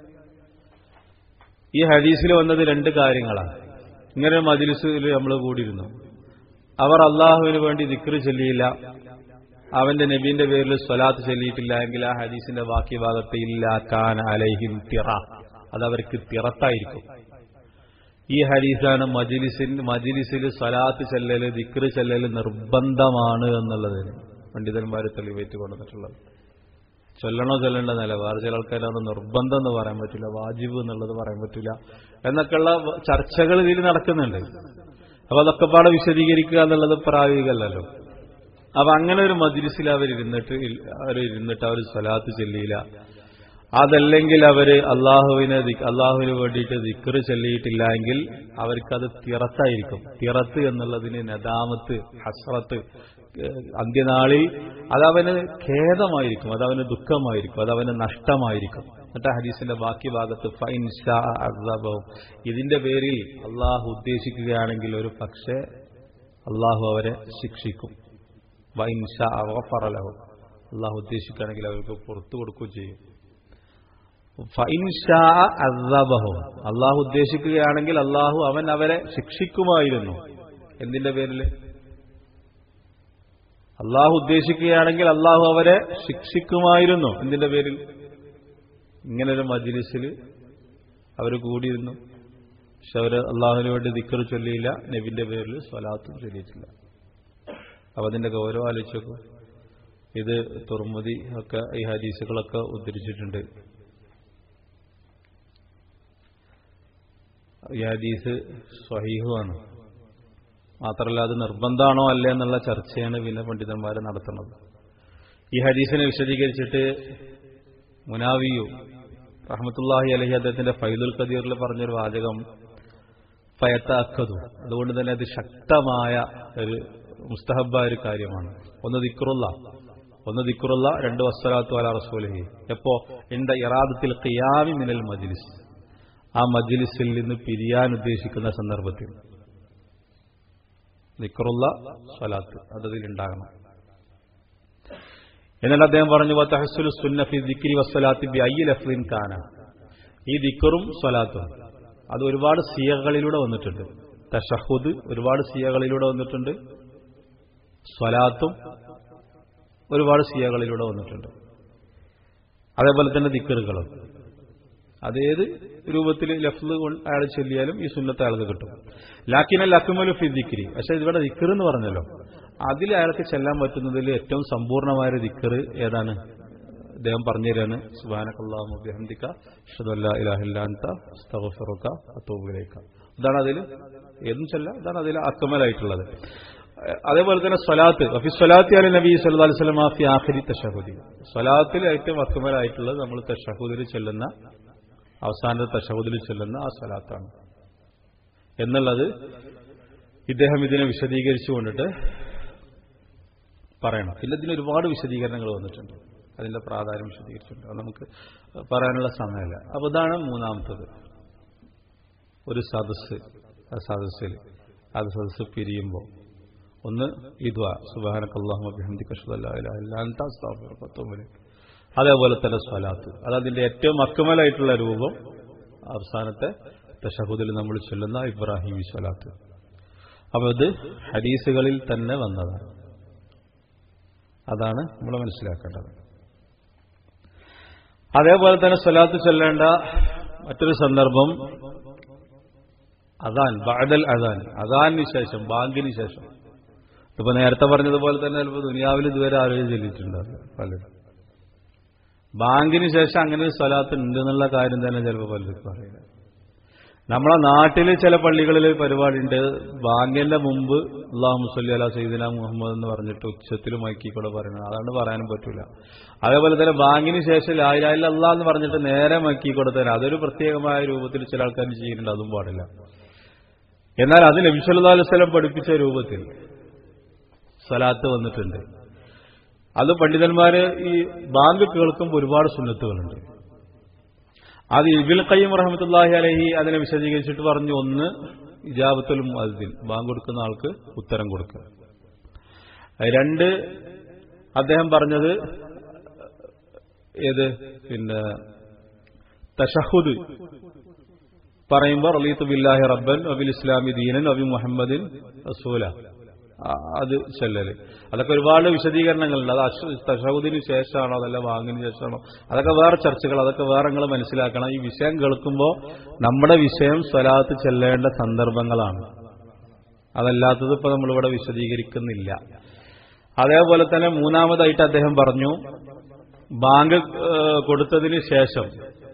ഈ ഹദീസിൽ വന്നത് രണ്ട് കാര്യങ്ങളാണ് ഇങ്ങനെ ഒരു മജിലിസിൽ നമ്മൾ കൂടിയിരുന്നു അവർ അള്ളാഹുവിന് വേണ്ടി ദിക്റ് ചൊല്ലിയില്ല അവന്റെ നബീന്റെ പേരിൽ സ്വലാത്ത് ചൊല്ലിയിട്ടില്ല എങ്കിൽ ആ ഹദീസിന്റെ ബാക്കി ഭാഗത്ത് ഇല്ല കാൻ അലൈഹിം തിറ അതവർക്ക് തിറത്തായിരിക്കും ഈ ഹദീസാണ് മജിലിസിൽ മജിലിസിൽ സ്വലാത്ത് ചെല്ലല് ദിക്റ് ചെല്ലല് നിർബന്ധമാണ് എന്നുള്ളതിന് പണ്ഡിതന്മാർ തെളിവേറ്റ് കൊണ്ടുവന്നിട്ടുള്ളത് ചൊല്ലണോ ചൊല്ലേണ്ടതല്ല വേറെ ചില ആൾക്കാരത് നിർബന്ധം എന്ന് പറയാൻ പറ്റില്ല വാജിബ് എന്നുള്ളത് പറയാൻ പറ്റില്ല എന്നൊക്കെയുള്ള ചർച്ചകൾ ഇതിൽ നടക്കുന്നുണ്ട് അപ്പൊ അതൊക്കെ പാടെ വിശദീകരിക്കുക എന്നുള്ളത് പ്രായോഗികമല്ലല്ലോ അപ്പൊ അങ്ങനെ ഒരു മജിലിസിൽ അവരിരുന്നിട്ട് അവരിരുന്നിട്ട് അവർ സ്വലാത്ത് ചെല്ലിയില്ല അതല്ലെങ്കിൽ അവര് അള്ളാഹുവിനെ അള്ളാഹുവിന് വേണ്ടിയിട്ട് ദിക്കറ് ചെല്ലിയിട്ടില്ല എങ്കിൽ അവർക്കത് തിറത്തായിരിക്കും തിറത്ത് എന്നുള്ളതിന് നദാമത്ത് ഹസ്രത്ത് അന്ത്യനാളിൽ അതവന് ഖേദമായിരിക്കും അതവന് ദുഃഖമായിരിക്കും അതവന് നഷ്ടമായിരിക്കും എന്നിട്ട് ഹദീസിന്റെ ബാക്കി ഭാഗത്ത് ഫൈൻ ഷാ അസാബവും ഇതിന്റെ പേരിൽ അള്ളാഹു ഉദ്ദേശിക്കുകയാണെങ്കിൽ ഒരു പക്ഷേ അള്ളാഹു അവരെ ശിക്ഷിക്കും വൈൻ ഷാ അവഫറലഹും അള്ളാഹു ഉദ്ദേശിക്കുകയാണെങ്കിൽ അവർക്ക് പുറത്തു കൊടുക്കുകയും ചെയ്യും ഫൈൻ ഷാ അസാബഹും അള്ളാഹു ഉദ്ദേശിക്കുകയാണെങ്കിൽ അള്ളാഹു അവൻ അവരെ ശിക്ഷിക്കുമായിരുന്നു എന്തിന്റെ പേരിൽ അള്ളാഹു ഉദ്ദേശിക്കുകയാണെങ്കിൽ അള്ളാഹു അവരെ ശിക്ഷിക്കുമായിരുന്നു എന്തിന്റെ പേരിൽ ഇങ്ങനൊരു മജിലിസിൽ അവർ കൂടിയിരുന്നു പക്ഷെ അവർ അള്ളാഹുവിന് വേണ്ടി ദിക്കർ ചൊല്ലിയില്ല നബിന്റെ പേരിൽ സ്വലാത്തും ചൊല്ലിയിട്ടില്ല അപ്പൊ അതിന്റെ ഗൗരവം ആലോചിച്ചു ഇത് തുറമുതി ഒക്കെ ഈ ഹദീസുകളൊക്കെ ഉദ്ധരിച്ചിട്ടുണ്ട് ഈ ഹദീസ് സ്വഹീഹുമാണ് മാത്രമല്ല അത് നിർബന്ധമാണോ അല്ലേ എന്നുള്ള ചർച്ചയാണ് പിന്നെ പണ്ഡിതന്മാർ നടത്തുന്നത് ഈ ഹദീസിനെ വിശദീകരിച്ചിട്ട് മുനാവിയു റഹമത്തുല്ലാഹി അലഹി അദ്ദേഹത്തിന്റെ ഫൈദുൽ ഖദീറിൽ പറഞ്ഞൊരു വാചകം ഫയത്താക്കതു അതുകൊണ്ട് തന്നെ അത് ശക്തമായ ഒരു മുസ്തഹബായ ഒരു കാര്യമാണ് ഒന്ന് ദിക്റുള്ള ഒന്ന് ദിക്റുള്ള രണ്ട് വസ്സലാത്തു അല റസൂലഹി എപ്പോ എന്റെ ഇറാദത്തിൽ ഖിയാമി മിനൽ മജ്ലിസ് ആ മജ്ലിസിൽ നിന്ന് പിരിയാൻ ഉദ്ദേശിക്കുന്ന സന്ദർഭത്തിൽ ദിക്കറുള്ള സ്വലാത്ത് അതതിലുണ്ടാകണം എന്നിട്ട് അദ്ദേഹം പറഞ്ഞു തഹസുൽ സുന്നഫി ദിക്രി വസ്സലാത്തി ബി അയ്യ ലഫ്ലിൻ കാന ഈ ദിക്കറും സ്വലാത്തും അത് ഒരുപാട് സിയകളിലൂടെ വന്നിട്ടുണ്ട് തഷഹുദ് ഒരുപാട് സിയകളിലൂടെ വന്നിട്ടുണ്ട് സ്വലാത്തും ഒരുപാട് സിയകളിലൂടെ വന്നിട്ടുണ്ട് അതേപോലെ തന്നെ ദിക്കറുകളും അതേത് രൂപത്തിൽ ലഫ്ല് അയാൾ ചൊല്ലിയാലും ഈ സുന്നത്ത് അയാൾക്ക് കിട്ടും ലാക്കിനൽ അക്കുമലു ഫി ദിക്രി പക്ഷെ ഇവിടെ ദിക്കർ എന്ന് പറഞ്ഞല്ലോ അതിൽ അയാൾക്ക് ചെല്ലാൻ പറ്റുന്നതിൽ ഏറ്റവും സമ്പൂർണമായ ഒരു ദിക്കർ ഏതാണ് അദ്ദേഹം പറഞ്ഞു തരാണ് സുബാനക്കല്ലാഹുബിഹന്ദിക്ക ഷദല്ല ഇലാഹില്ലാന്ത സ്തഫറുക്ക അത്തോബിലേക്ക ഇതാണ് അതിൽ ഏതും ചെല്ല ഇതാണ് അതിൽ അക്കമലായിട്ടുള്ളത് അതേപോലെ തന്നെ സ്വലാത്ത് അഫി സ്വലാത്തി അലി നബി സല്ലു അലൈഹി സ്വലം ഫി ആഖിരി തഷഹുദി സ്വലാത്തിൽ ഏറ്റവും അക്കമലായിട്ടുള്ളത് നമ്മൾ തഷഹുദിൽ ചെല്ലുന്ന അവസാനത്തെ തഷഹുദിൽ ചെല്ലുന്ന ആ സ്വലാത്താണ് എന്നുള്ളത് ഇദ്ദേഹം ഇതിനെ വിശദീകരിച്ചു കൊണ്ടിട്ട് പറയണം പിന്നെ ഇതിന് ഒരുപാട് വിശദീകരണങ്ങൾ വന്നിട്ടുണ്ട് അതിന്റെ പ്രാധാന്യം വിശദീകരിച്ചിട്ടുണ്ട് അത് നമുക്ക് പറയാനുള്ള സമയമല്ല അപ്പൊ ഇതാണ് മൂന്നാമത്തത് ഒരു സദസ് ആ സദസ്സിൽ അത് സദസ്സ് പിരിയുമ്പോൾ ഒന്ന് ഇദ്വ സുബാനക്കല്ലാഹുബിഹന്ദിക്കുമ്പല് അതേപോലെ തന്നെ സ്വലാത്ത് അത് അതിന്റെ ഏറ്റവും അക്കമലായിട്ടുള്ള രൂപം അവസാനത്തെ തഷഹുദിൽ നമ്മൾ ചൊല്ലുന്ന ഇബ്രാഹിമി സ്വലാത്ത് അപ്പൊ ഇത് ഹദീസുകളിൽ തന്നെ വന്നതാണ് അതാണ് നമ്മൾ മനസ്സിലാക്കേണ്ടത് അതേപോലെ തന്നെ സ്വലാത്ത് ചൊല്ലേണ്ട മറ്റൊരു സന്ദർഭം അതാൻ ബാദൽ അതാൻ അതാനിന് ശേഷം ബാങ്കിന് ശേഷം ഇപ്പൊ നേരത്തെ പറഞ്ഞതുപോലെ തന്നെ ചിലപ്പോൾ ദുനിയാവിൽ ഇതുവരെ ആരോഗ്യം ചെല്ലിയിട്ടുണ്ടാവില്ല പലരും ബാങ്കിന് ശേഷം അങ്ങനെ ഒരു സ്വലാത്ത് ഉണ്ട് എന്നുള്ള കാര്യം തന്നെ ചിലപ്പോൾ പലർക്കും അറിയില്ല നമ്മളെ നാട്ടിൽ ചില പള്ളികളിൽ പരിപാടി ഉണ്ട് ബാങ്കിന്റെ മുമ്പ് അള്ളാഹു മുസല്ലി അല സൈദിന മുഹമ്മദ് എന്ന് പറഞ്ഞിട്ട് ഉച്ചത്തിൽ മൈക്കിക്കൂടെ പറയുന്നത് അതാണ് പറയാനും പറ്റൂല അതേപോലെ തന്നെ ബാങ്കിന് ശേഷം ലായിലായില്ല അള്ളാഹ് എന്ന് പറഞ്ഞിട്ട് നേരെ മൈക്കിക്കൂടെ തന്നെ അതൊരു പ്രത്യേകമായ രൂപത്തിൽ ചില ആൾക്കാർ ചെയ്യുന്നുണ്ട് അതും പാടില്ല എന്നാൽ അത് നബിസല്ലാ അലുസ്ലം പഠിപ്പിച്ച രൂപത്തിൽ സ്വലാത്ത് വന്നിട്ടുണ്ട് അത് പണ്ഡിതന്മാര് ഈ ബാങ്ക് കേൾക്കുമ്പോൾ ഒരുപാട് സുന്നത്തുകളുണ്ട് അത് ഇബിൽ കയ്യം റഹമത്തുല്ലാഹി അലഹി അതിനെ വിശദീകരിച്ചിട്ട് പറഞ്ഞു ഒന്ന് ഇജാബത്തുൽ മുഅദ്ദിൻ ബാങ്ക് കൊടുക്കുന്ന ആൾക്ക് ഉത്തരം കൊടുക്കുക രണ്ട് അദ്ദേഹം പറഞ്ഞത് ഏത് പിന്നെ തഷഹുദ് പറയുമ്പോൾ റലീത്ത് ബില്ലാഹി റബ്ബൻ അബിൽ ഇസ്ലാമി ദീനൻ അബി മുഹമ്മദിൻ റസൂല അത് ചെല്ലല് അതൊക്കെ ഒരുപാട് വിശദീകരണങ്ങളുണ്ട് അത് തഷഹുദിന് ശേഷമാണോ അതല്ല വാങ്ങിന് ശേഷമാണോ അതൊക്കെ വേറെ ചർച്ചകൾ അതൊക്കെ വേറെ നിങ്ങൾ മനസ്സിലാക്കണം ഈ വിഷയം കേൾക്കുമ്പോൾ നമ്മുടെ വിഷയം സ്വലാത്ത് ചെല്ലേണ്ട സന്ദർഭങ്ങളാണ് അതല്ലാത്തത് ഇപ്പൊ നമ്മളിവിടെ വിശദീകരിക്കുന്നില്ല അതേപോലെ തന്നെ മൂന്നാമതായിട്ട് അദ്ദേഹം പറഞ്ഞു ബാങ്ക് കൊടുത്തതിന് ശേഷം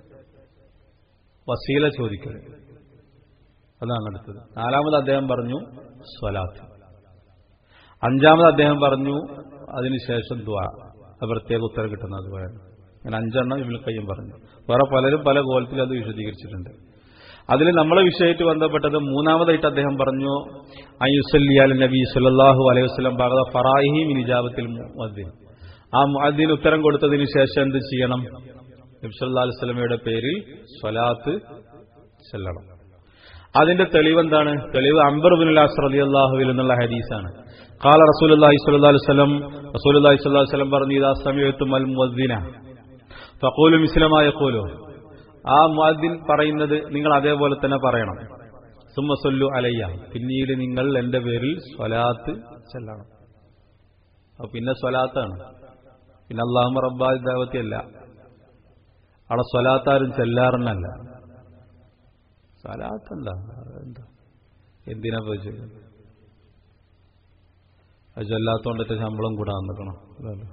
വസീല ചോദിക്കൽ അതാണ് അടുത്തത് നാലാമത് അദ്ദേഹം പറഞ്ഞു സ്വലാത്ത് അഞ്ചാമത് അദ്ദേഹം പറഞ്ഞു അതിനുശേഷം ദ്വാ പ്രത്യേക ഉത്തരം കിട്ടുന്ന ദ്വായാണ് അങ്ങനെ അഞ്ചെണ്ണം ഇബിൽ കയ്യും പറഞ്ഞു വേറെ പലരും പല കോലത്തിൽ അത് വിശദീകരിച്ചിട്ടുണ്ട് അതിൽ നമ്മളെ വിഷയമായിട്ട് ബന്ധപ്പെട്ടത് മൂന്നാമതായിട്ട് അദ്ദേഹം പറഞ്ഞു അയ്യുസല്ലി അൽ നബി സല്ലാഹു അലൈഹി വസ്ലം ഭാഗത ഫറാഹി നിജാബത്തിൽ മുഅദ്ദിൻ ആ മുഅദ്ദിൻ ഉത്തരം കൊടുത്തതിന് ശേഷം എന്ത് ചെയ്യണം നബി സല്ലാ അലൈഹി സ്വലമയുടെ പേരിൽ സ്വലാത്ത് ചെല്ലണം അതിന്റെ തെളിവ് എന്താണ് തെളിവ് അംബർ ബിൻ അലാസ് റലി അള്ളാഹുവിൽ എന്നുള്ള ഹദീസാണ് കാല റസൂലി സ്വല്ലാ വസ്ലം റസൂലി സ്വല്ലാ വസ്ലം പറഞ്ഞു ഇതാ സമയത്തും അൽ മുദ്ദിന ഫക്കൂലും ഇസ്ലമായ കോലോ ആ മുദ്ദിൻ പറയുന്നത് നിങ്ങൾ അതേപോലെ തന്നെ പറയണം സുമ്മസൊല്ലു അലയ്യ പിന്നീട് നിങ്ങൾ എന്റെ പേരിൽ സ്വലാത്ത് ചെല്ലണം അപ്പൊ പിന്നെ സ്വലാത്താണ് പിന്നെ അള്ളാഹു റബ്ബാദ് ദേവത്തിയല്ല അവിടെ സ്വലാത്താരും ചെല്ലാറെന്നല്ല സ്വലാത്തല്ല എന്താ എന്തിനാ പോയി ചെയ്യുന്നത് അത് ചൊല്ലാത്തോണ്ടത്തെ ശമ്പളം കൂടാൻ നിൽക്കണം അതല്ലോ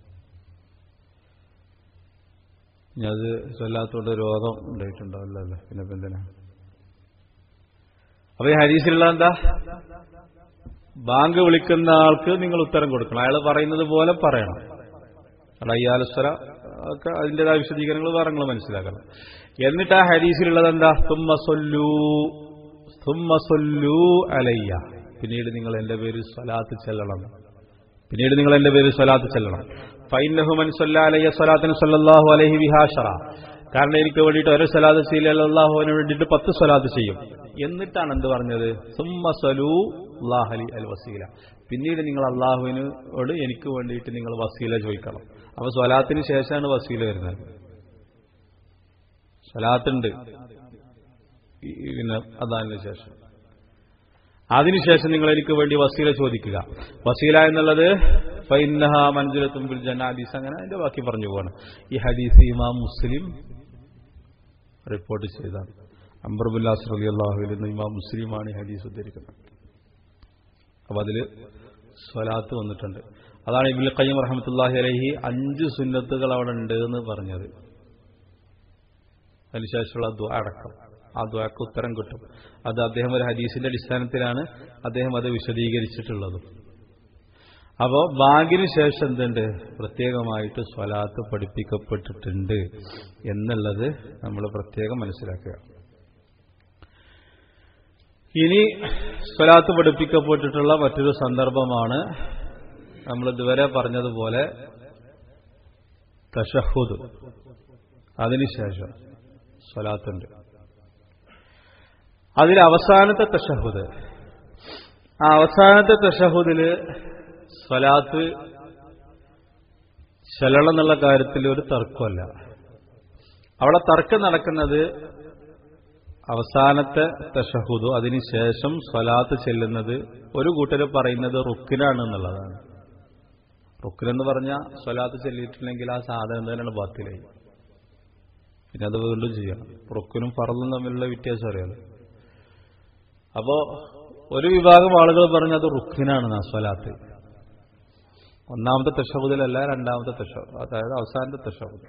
ഇനി അത് ചൊല്ലാത്തോണ്ട് രോഗം ഉണ്ടായിട്ടുണ്ടാവില്ലല്ലോ പിന്നെ ഇപ്പൊ എന്തിനാ അപ്പൊ ഈ ഹരീസിലുള്ള എന്താ ബാങ്ക് വിളിക്കുന്ന ആൾക്ക് നിങ്ങൾ ഉത്തരം കൊടുക്കണം അയാൾ പറയുന്നത് പോലെ പറയണം അവിടെ അയ്യാലുസ്വര ഒക്കെ അതിൻ്റെതായ വിശദീകരണങ്ങൾ വേറെ നിങ്ങൾ മനസ്സിലാക്കണം എന്നിട്ട് ആ ഹരീസിലുള്ളത് എന്താ തുമ്മ സൊല്ലൂ തുമ്മ സൊല്ലൂ അലയ്യ പിന്നീട് നിങ്ങൾ എന്റെ പേര് സ്വലാത്ത് ചെല്ലണം പിന്നീട് നിങ്ങൾ എന്റെ പേര് സ്വലാത്ത് ചെല്ലണം ഫൈനഹുമൻ സൊല്ലാലയ്യ സ്വലാത്തിന് സല്ലാഹു അലഹി വിഹാഷറ കാരണം എനിക്ക് വേണ്ടിയിട്ട് ഒരു സ്വലാത്ത് ചെയ്യില്ല അള്ളാഹുവിന് വേണ്ടിയിട്ട് പത്ത് സ്വലാത്ത് ചെയ്യും എന്നിട്ടാണ് എന്ത് പറഞ്ഞത് സുമ്മ സലൂ അള്ളാഹലി അൽ വസീല പിന്നീട് നിങ്ങൾ അള്ളാഹുവിനോട് എനിക്ക് വേണ്ടിയിട്ട് നിങ്ങൾ വസീല ചോദിക്കണം അപ്പൊ സ്വലാത്തിന് ശേഷമാണ് വസീല വരുന്നത് സ്വലാത്തുണ്ട് ഈ- പിന്നെ അതാതിന് ശേഷം അതിനുശേഷം നിങ്ങൾ എനിക്ക് വേണ്ടി വസീല ചോദിക്കുക വസീല എന്നുള്ളത് ഫൈനഹ മഞ്ജുലത്തും ബിൽ ജനാദീസ് അങ്ങനെ അതിന്റെ ബാക്കി പറഞ്ഞു പോവാണ് ഈ ഹദീസ് ഇമാം മുസ്ലിം റിപ്പോർട്ട് ചെയ്താണ് അംബർബുല്ലാസ് റലി അള്ളാഹുവിൽ നിന്ന് ഇമാം മുസ്ലിമാണ് ഈ ഹദീസ് ഉദ്ധരിക്കുന്നത് അപ്പൊ അതില് സ്വലാത്ത് വന്നിട്ടുണ്ട് അതാണ് ഇബുൽ ഖയ്യം റഹമത്തുല്ലാഹി അലഹി അഞ്ച് സുന്നത്തുകൾ അവിടെ ഉണ്ട് എന്ന് പറഞ്ഞത് അതിനുശേഷമുള്ള ദ്വാ അടക്കം ആ ദ്വാക്ക് ഉത്തരം കിട്ടും അത് അദ്ദേഹം ഒരു ഹദീസിന്റെ അടിസ്ഥാനത്തിലാണ് അദ്ദേഹം അത് വിശദീകരിച്ചിട്ടുള്ളത് അപ്പോൾ ബാങ്കിന് ശേഷം എന്തുണ്ട് പ്രത്യേകമായിട്ട് സ്വലാത്ത് പഠിപ്പിക്കപ്പെട്ടിട്ടുണ്ട് എന്നുള്ളത് നമ്മൾ പ്രത്യേകം മനസ്സിലാക്കുക ഇനി സ്വലാത്ത് പഠിപ്പിക്കപ്പെട്ടിട്ടുള്ള മറ്റൊരു സന്ദർഭമാണ് നമ്മൾ ഇതുവരെ പറഞ്ഞതുപോലെ തഷഹുദ് അതിനുശേഷം സ്വലാത്തുണ്ട് അതിൽ അവസാനത്തെ തഷഹുദ് ആ അവസാനത്തെ തഷഹുദില് സ്വലാത്ത് ചെല്ലണം എന്നുള്ള കാര്യത്തിൽ ഒരു തർക്കമല്ല അവിടെ തർക്കം നടക്കുന്നത് അവസാനത്തെ തഷഹുദു അതിനുശേഷം സ്വലാത്ത് ചെല്ലുന്നത് ഒരു കൂട്ടർ പറയുന്നത് റുക്കിനാണ് എന്നുള്ളതാണ് റുക്കിനെന്ന് പറഞ്ഞാൽ സ്വലാത്ത് ചെല്ലിയിട്ടില്ലെങ്കിൽ ആ സാധനം തന്നെയാണ് ബാത്തിലായി പിന്നെ അത് വീണ്ടും ചെയ്യണം റുക്കിനും ഫറലും തമ്മിലുള്ള വ്യത്യാസം അറിയാലോ അപ്പോ ഒരു വിഭാഗം ആളുകൾ പറഞ്ഞത് റുക്കിനാണ് സ്വലാത്ത് ഒന്നാമത്തെ തഷഹുദിലല്ല രണ്ടാമത്തെ തഷഹുദ് അതായത് അവസാനത്തെ തഷഹുദ്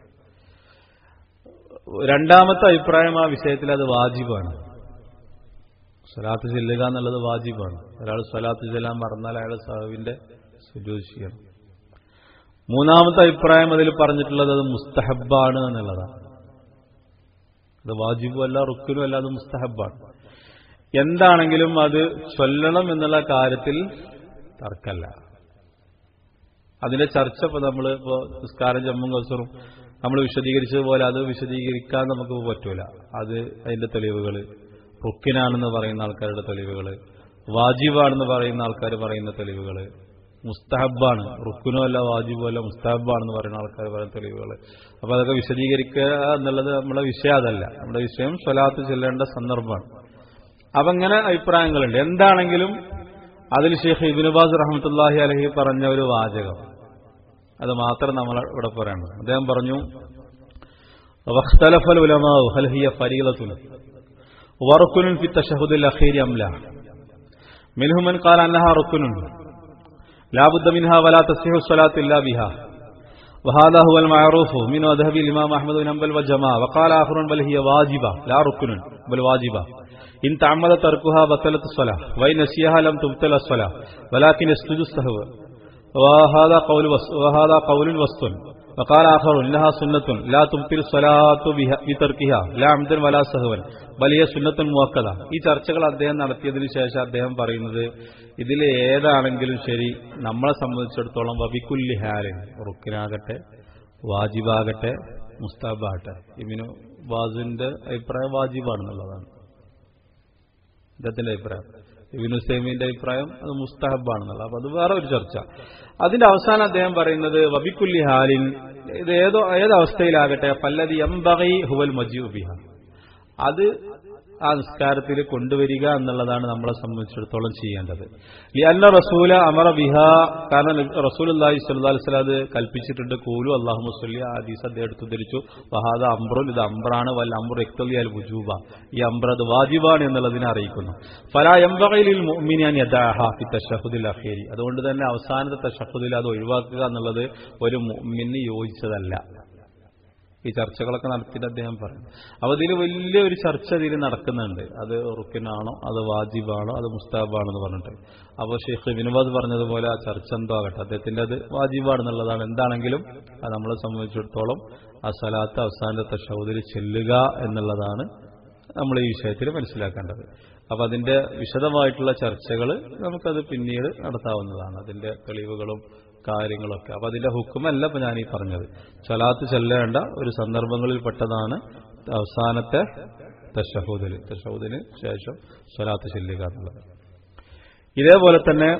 രണ്ടാമത്തെ അഭിപ്രായം ആ വിഷയത്തിൽ അത് വാജിബാണ് സ്വലാത്ത് ചെല്ലുക എന്നുള്ളത് വാജിബാണ് ഒരാൾ സ്വലാത്ത് ചെല്ലാൻ മറന്നാൽ അയാൾ സഹവിന്റെ സുജൂത് ചെയ്യണം മൂന്നാമത്തെ അഭിപ്രായം അതിൽ പറഞ്ഞിട്ടുള്ളത് അത് മുസ്തഹബാണ് എന്നുള്ളതാണ് അത് വാജിബും അല്ല റുക്കിനും അല്ല അത് മുസ്തഹബാണ് എന്താണെങ്കിലും അത് ചൊല്ലണം എന്നുള്ള കാര്യത്തിൽ തർക്കല്ല അതിന്റെ ചർച്ച ഇപ്പൊ നമ്മൾ ഇപ്പോ നിസ്കാരം ജമ്മും കസറും നമ്മൾ വിശദീകരിച്ചതുപോലെ അത് വിശദീകരിക്കാൻ നമുക്ക് പറ്റൂല അത് അതിന്റെ തെളിവുകൾ റുക്കിനാണെന്ന് പറയുന്ന ആൾക്കാരുടെ തെളിവുകൾ വാജിബാണെന്ന് പറയുന്ന ആൾക്കാർ പറയുന്ന തെളിവുകൾ മുസ്തഹബാണ് റുക്കിനോ അല്ല വാജിബോ അല്ല മുസ്തഹബാണെന്ന് പറയുന്ന ആൾക്കാർ പറയുന്ന തെളിവുകൾ അപ്പൊ അതൊക്കെ വിശദീകരിക്കുക എന്നുള്ളത് നമ്മുടെ വിഷയം അതല്ല നമ്മുടെ വിഷയം സ്വലാത്ത് ചെല്ലേണ്ട സന്ദർഭമാണ് അപ്പൊ ഇങ്ങനെ അഭിപ്രായങ്ങളുണ്ട് എന്താണെങ്കിലും അതിൽ ഷെയ്ഖ് ഇബിനുബാസ് റഹമത്തുല്ലാഹി അലഹി പറഞ്ഞ ഒരു വാചകം അത് മാത്രം നമ്മൾ ഇവിടെ പറയണം അദ്ദേഹം പറഞ്ഞു വഖ്തലഫൽ ഉലമാഉ ഹൽ ഹിയ ഫരീളത്തുൻ വറുക്കുനുൻ ഫി തശഹുദിൽ അഖീരി അം ലാ മിൻഹും മൻ ഖാല അന്നഹാ റുക്കുനുൻ لا بد منها ولا تصح الصلاة إلا بها وهذا هو المعروف من مذهب الإمام أحمد بن حنبل والجماعة وقال آخرون بل هي واجبة لا ركن بل واجبة إن تعمد تركها بطلت الصلاة وإن نسيها لم تبطل الصلاة ولكن يسجد السهو وهذا قول وس- وهذا قول وسط وقال آخر إنها سنة لا تبطل الصلاة بها- بتركها لا عمدا ولا سهوا بل هي سنة مؤكدة ഈ ചർച്ചകൾ അദ്ദേഹം നടത്തിയതിനു ശേഷം അദ്ദേഹം പറയുന്നത് ഇതിൽ ഏതാണെങ്കിലും ശരി നമ്മളെ സംബന്ധിച്ചിടത്തോളം വബിക്കുല്ലി ഹാലിൻ റുക്കിനാകട്ടെ വാജിബാകട്ടെ മുസ്താബാകട്ടെ ഇബിനു വാസിന്റെ അഭിപ്രായം വാജിബാണെന്നുള്ളതാണ് അദ്ദേഹത്തിന്റെ അഭിപ്രായം ഇബിനു സൈമിന്റെ അഭിപ്രായം അത് മുസ്തഹബാണെന്നുള്ള അപ്പൊ അത് വേറെ ഒരു ചർച്ച അതിന്റെ അവസാനം അദ്ദേഹം പറയുന്നത് വബിക്കുല്ലി ഹാലിൻ ഇത് ഏതോ ഏതവസ്ഥയിലാകട്ടെ പല്ലതി എംബകൈ ഹുവൽ മജീബിഹ അത് ആ നിസ്കാരത്തിൽ കൊണ്ടുവരിക എന്നുള്ളതാണ് നമ്മളെ സംബന്ധിച്ചിടത്തോളം ചെയ്യേണ്ടത് ലിയന്ന റസൂല അമറ ബിഹ കാരണം റസൂൽ അള്ളാഹി സ്വല്ലാ വസ്ലാം അത് കൽപ്പിച്ചിട്ടുണ്ട് കൂലു അള്ളാഹു മുസ്ലി ഹദീസ് അദ്ദേഹം എടുത്തു ധരിച്ചു വഹാദ അംബ്രുൻ ഇത് അംബ്രാണ് വൽ അംബ്രു എക്തലി അൽ വുജൂബ ഈ അംബ്ര അത് വാജിബാണ് എന്നുള്ളതിനെ അറിയിക്കുന്നു ഫലാ എംബകയിൽ മുഅ്മിനാൻ യദാഹ ഫി തശഹുദിൽ അഖീരി അതുകൊണ്ട് തന്നെ അവസാനത്തെ തശഹുദിൽ അത് ഒഴിവാക്കുക എന്നുള്ളത് ഒരു മുഅ്മിന് യോജിച്ചതല്ല ഈ ചർച്ചകളൊക്കെ നടത്തിയിട്ട് അദ്ദേഹം പറഞ്ഞു അപ്പൊ ഇതിൽ വലിയൊരു ചർച്ച ഇതിൽ നടക്കുന്നുണ്ട് അത് റുക്കിനാണോ അത് വാജിബാണോ അത് മുസ്താബാണോ എന്ന് പറഞ്ഞിട്ട് അപ്പോൾ ഷെയ്ഖ് വിനുവാദ് പറഞ്ഞതുപോലെ ആ ചർച്ച എന്തോ ആകട്ടെ അദ്ദേഹത്തിന്റെ അത് വാജിബാണെന്നുള്ളതാണ് എന്താണെങ്കിലും അത് നമ്മളെ സംബന്ധിച്ചിടത്തോളം ആ സലാത്ത് അവസാനത്തെ തഷൗദിൽ ചെല്ലുക എന്നുള്ളതാണ് നമ്മൾ ഈ വിഷയത്തിൽ മനസ്സിലാക്കേണ്ടത് അപ്പൊ അതിന്റെ വിശദമായിട്ടുള്ള ചർച്ചകൾ നമുക്കത് പിന്നീട് നടത്താവുന്നതാണ് അതിന്റെ തെളിവുകളും കാര്യങ്ങളൊക്കെ അപ്പൊ അതിന്റെ ഹുക്കുമല്ല ഇപ്പൊ ഞാൻ ഈ പറഞ്ഞത് സ്വലാത്ത് ചെല്ലേണ്ട ഒരു സന്ദർഭങ്ങളിൽ പെട്ടതാണ് അവസാനത്തെ തഷഹൂദിൽ തഷഹൂദിന് ശേഷം സ്വലാത്ത് ചെല്ലുക എന്നുള്ളത് ഇതേപോലെ തന്നെ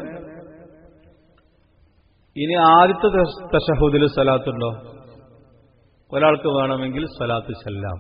ഇനി ആദ്യത്തെ തഷഹൂദിൽ സ്വലാത്തുണ്ടോ ഒരാൾക്ക് വേണമെങ്കിൽ സ്വലാത്ത് ചെല്ലാം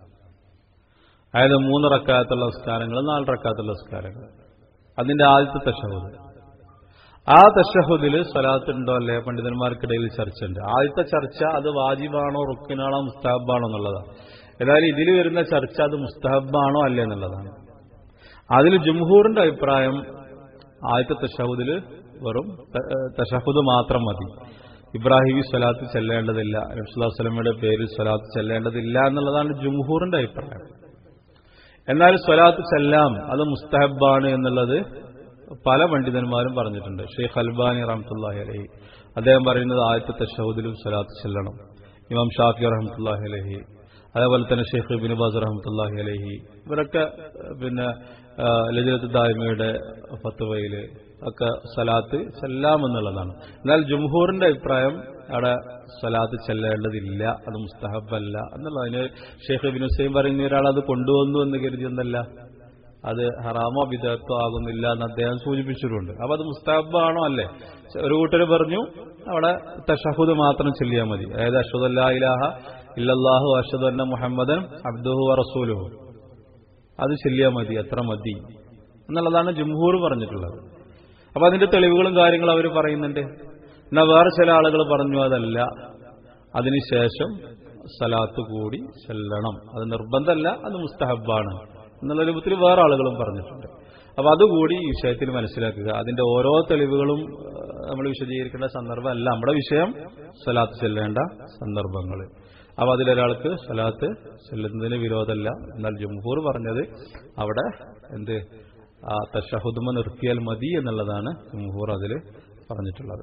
അതായത് മൂന്ന് റക്കാത്തുള്ള സംസ്കാരങ്ങൾ നാല് റക്കാത്തുള്ള സംസ്കാരങ്ങൾ അതിന്റെ ആദ്യത്തെ തഷഹുദ് ആ തഷഹുദിൽ സ്വലാത്ത് ഉണ്ടോ അല്ലേ പണ്ഡിതന്മാർക്കിടയിൽ ചർച്ചയുണ്ട് ആദ്യത്തെ ചർച്ച അത് വാജിബാണോ റുക്കിനാണോ മുസ്താഹബാണോ എന്നുള്ളതാണ് ഏതായാലും ഇതിൽ വരുന്ന ചർച്ച അത് മുസ്തഹബാണോ അല്ലേ എന്നുള്ളതാണ് അതിൽ ജംഹൂറിന്റെ അഭിപ്രായം ആദ്യത്തെ തഷഹുദിൽ വെറും തഷഹുദ് മാത്രം മതി ഇബ്രാഹിമി സ്വലാത്ത് ചെല്ലേണ്ടതില്ല നബ്സുല്ലാസ്ലമയുടെ പേരിൽ സ്വലാത്ത് ചെല്ലേണ്ടതില്ല എന്നുള്ളതാണ് ജംഹൂറിന്റെ അഭിപ്രായം എന്നാൽ സ്വലാത്ത് ചെല്ലാം അത് മുസ്തഹബാണ് എന്നുള്ളത് പല പണ്ഡിതന്മാരും പറഞ്ഞിട്ടുണ്ട് ഷെയ്ഖ് അൽബാനി റഹമത്തുല്ലാഹി അലഹി അദ്ദേഹം പറയുന്നത് ആദ്യത്തെ തഷഹുദിലും സ്വലാത്ത് ചെല്ലണം ഇമാം ഷാഫി റഹമത്തുല്ലാഹി അലഹി അതേപോലെ തന്നെ ഷെയ്ഖ് ബിനുബാസ് റഹമത്തുല്ലാഹി അലഹി ഇവരൊക്കെ പിന്നെ ലജരത്ത് ദായ്മയുടെ ഫത്തുവയില് ഒക്കെ സലാത്ത് ചെല്ലാമെന്നുള്ളതാണ് എന്നാൽ ജംഹൂറിന്റെ അഭിപ്രായം അവിടെ സലാത്ത് ചെല്ലേണ്ടതില്ല അത് മുസ്തഹബല്ല എന്നുള്ളത് അതിന് ഷെയ്ഖ് ബിൻ ഹുസൈൻ പറയുന്ന ഒരാൾ അത് കൊണ്ടുവന്നു എന്ന് കരുതിയെന്നല്ല അത് ഹറാമോ വിദഗ്ധോ ആകുന്നില്ല എന്ന് അദ്ദേഹം സൂചിപ്പിച്ചിട്ടുണ്ട് അപ്പൊ അത് മുസ്തഹബാണോ അല്ലേ ഒരു കൂട്ടർ പറഞ്ഞു അവിടെ തഷഹുദ് മാത്രം ചെല്ലിയാൽ മതി അതായത് അഷദല്ലാ ഇലാഹ ഇല്ലല്ലാഹു അഷദ് അന്ന മുഹമ്മദൻ അബ്ദുഹു റസൂലുഹു അത് ചെല്ലിയാൽ മതി അത്ര മതി എന്നുള്ളതാണ് ജംഹൂർ പറഞ്ഞിട്ടുള്ളത് അപ്പൊ അതിന്റെ തെളിവുകളും കാര്യങ്ങളും അവർ പറയുന്നുണ്ട് എന്നാ വേറെ ചില ആളുകൾ പറഞ്ഞു അതല്ല അതിനുശേഷം സലാത്ത് കൂടി ചെല്ലണം അത് നിർബന്ധമല്ല അത് മുസ്തഹബാണ് എന്നുള്ള രൂപത്തിൽ വേറെ ആളുകളും പറഞ്ഞിട്ടുണ്ട് അപ്പൊ അതുകൂടി ഈ വിഷയത്തിൽ മനസ്സിലാക്കുക അതിന്റെ ഓരോ തെളിവുകളും നമ്മൾ വിശദീകരിക്കേണ്ട സന്ദർഭമല്ല നമ്മുടെ വിഷയം സലാത്ത് ചെല്ലേണ്ട സന്ദർഭങ്ങൾ അപ്പൊ അതിലൊരാൾക്ക് സലാത്ത് ചെല്ലുന്നതിന് വിരോധമല്ല എന്നാൽ ജംഹൂർ പറഞ്ഞത് അവിടെ എന്ത് ആ തഷഹുദുമ നിർത്തിയാൽ മതി എന്നുള്ളതാണ് ജംഹൂർ അതിൽ പറഞ്ഞിട്ടുള്ളത്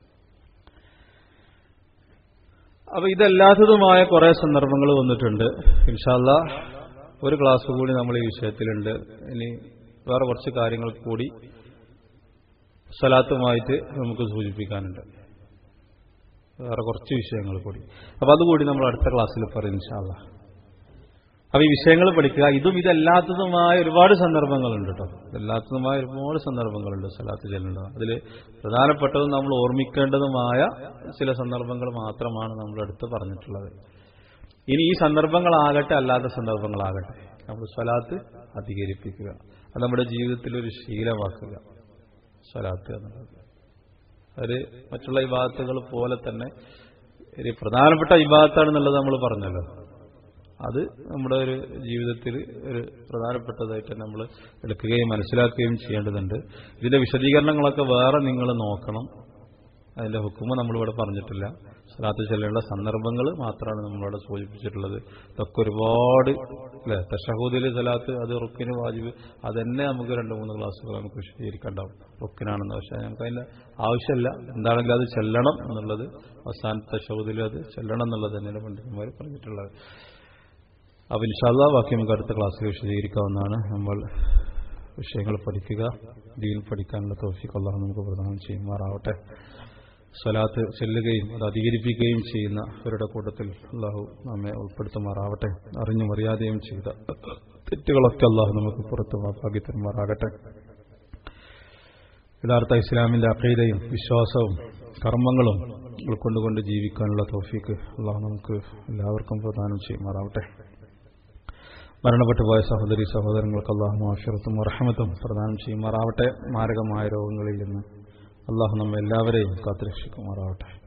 അപ്പൊ ഇതല്ലാത്തതുമായ കുറെ സന്ദർഭങ്ങൾ വന്നിട്ടുണ്ട് ഇൻഷാല്ല ഒരു ക്ലാസ് കൂടി നമ്മൾ ഈ വിഷയത്തിലുണ്ട് ഇനി വേറെ കുറച്ച് കാര്യങ്ങൾ കൂടി സലാത്തുമായിട്ട് നമുക്ക് സൂചിപ്പിക്കാനുണ്ട് വേറെ കുറച്ച് വിഷയങ്ങൾ കൂടി അപ്പൊ അതുകൂടി നമ്മൾ അടുത്ത ക്ലാസ്സിൽ പറയും ഇൻഷാല്ല അപ്പൊ ഈ വിഷയങ്ങൾ പഠിക്കുക ഇതും ഇതല്ലാത്തതുമായ ഒരുപാട് സന്ദർഭങ്ങളുണ്ട് കേട്ടോ ഇതല്ലാത്തതുമായ ഒരുപാട് സന്ദർഭങ്ങളുണ്ട് സലാത്ത് ചെല്ലേണ്ടത് അതിൽ പ്രധാനപ്പെട്ടതും നമ്മൾ ഓർമ്മിക്കേണ്ടതുമായ ചില സന്ദർഭങ്ങൾ മാത്രമാണ് നമ്മൾ അടുത്ത് പറഞ്ഞിട്ടുള്ളത് ഇനി ഈ സന്ദർഭങ്ങളാകട്ടെ അല്ലാത്ത സന്ദർഭങ്ങളാകട്ടെ നമ്മൾ സ്വലാത്ത് അധികരിപ്പിക്കുക അത് നമ്മുടെ ജീവിതത്തിൽ ഒരു ശീലമാക്കുക സ്വലാത്ത് എന്നുള്ളത് ഒരു മറ്റുള്ള ഇബാദത്തുകൾ പോലെ തന്നെ ഒരു പ്രധാനപ്പെട്ട ഇബാദത്താണെന്നുള്ളത് നമ്മൾ പറഞ്ഞല്ലോ അത് നമ്മുടെ ഒരു ജീവിതത്തിൽ ഒരു പ്രധാനപ്പെട്ടതായിട്ട് നമ്മൾ എടുക്കുകയും മനസ്സിലാക്കുകയും ചെയ്യേണ്ടതുണ്ട് ഇതിന്റെ വിശദീകരണങ്ങളൊക്കെ വേറെ നിങ്ങൾ നോക്കണം അതിന്റെ ഹുക്കുമ നമ്മളിവിടെ പറഞ്ഞിട്ടില്ല സ്വലാത്ത് ചെല്ലേണ്ട സന്ദർഭങ്ങൾ മാത്രമാണ് നമ്മളിവിടെ സൂചിപ്പിച്ചിട്ടുള്ളത് ഇതൊക്കെ ഒരുപാട് അല്ലെ തഷഹൂദിൽ സ്വലാത്ത് അത് റുക്കിന് വാജിബ് അതന്നെ നമുക്ക് രണ്ട് മൂന്ന് ക്ലാസ്സുകൾ നമുക്ക് വിശദീകരിക്കണ്ടാവും റുക്കിനാണെന്ന് പക്ഷേ നമുക്ക് അതിന്റെ ആവശ്യമില്ല എന്താണെങ്കിലും അത് ചെല്ലണം എന്നുള്ളത് അവസാനത്തെ തഷഹൂദിൽ അത് ചെല്ലണം എന്നുള്ളത് തന്നെയാണ് പണ്ഡിതന്മാർ പറഞ്ഞിട്ടുള്ളത് അപ്പൊ ഇൻഷാല്ല ബാക്കി നമുക്ക് അടുത്ത ക്ലാസ്സിൽ വിശദീകരിക്കാവുന്നതാണ് നമ്മൾ വിഷയങ്ങൾ പഠിക്കുക ദീൻ പഠിക്കാനുള്ള തോഫിക്ക് അള്ളാഹു നമുക്ക് പ്രദാനം ചെയ്യുമാറാവട്ടെ സ്വലാത്ത് ചെല്ലുകയും അത് അധികരിപ്പിക്കുകയും ചെയ്യുന്ന അവരുടെ കൂട്ടത്തിൽ അള്ളാഹു നമ്മെ ഉൾപ്പെടുത്തുമാറാവട്ടെ അറിഞ്ഞും അറിയാതെയും ചെയ്ത തെറ്റുകളൊക്കെ അള്ളാഹു നമുക്ക് പുറത്ത് മാപ്പാക്കി തരുമാറാകട്ടെ യഥാർത്ഥ ഇസ്ലാമിന്റെ അക്കീതയും വിശ്വാസവും കർമ്മങ്ങളും ഉൾക്കൊണ്ടുകൊണ്ട് ജീവിക്കാനുള്ള തോഫിക്ക് അള്ളാഹു നമുക്ക് എല്ലാവർക്കും പ്രദാനം ചെയ്യുമാറാവട്ടെ മരണപ്പെട്ടു പോയ സഹോദരി സഹോദരങ്ങൾക്ക് അള്ളാഹു ആഫിറത്തും റഹമത്തും പ്രദാനം ചെയ്യുമാറാവട്ടെ മാരകമായ രോഗങ്ങളിൽ നിന്ന് അള്ളാഹു നമ്മെ എല്ലാവരെയും കാത്തുരക്ഷിക്കുമാറാവട്ടെ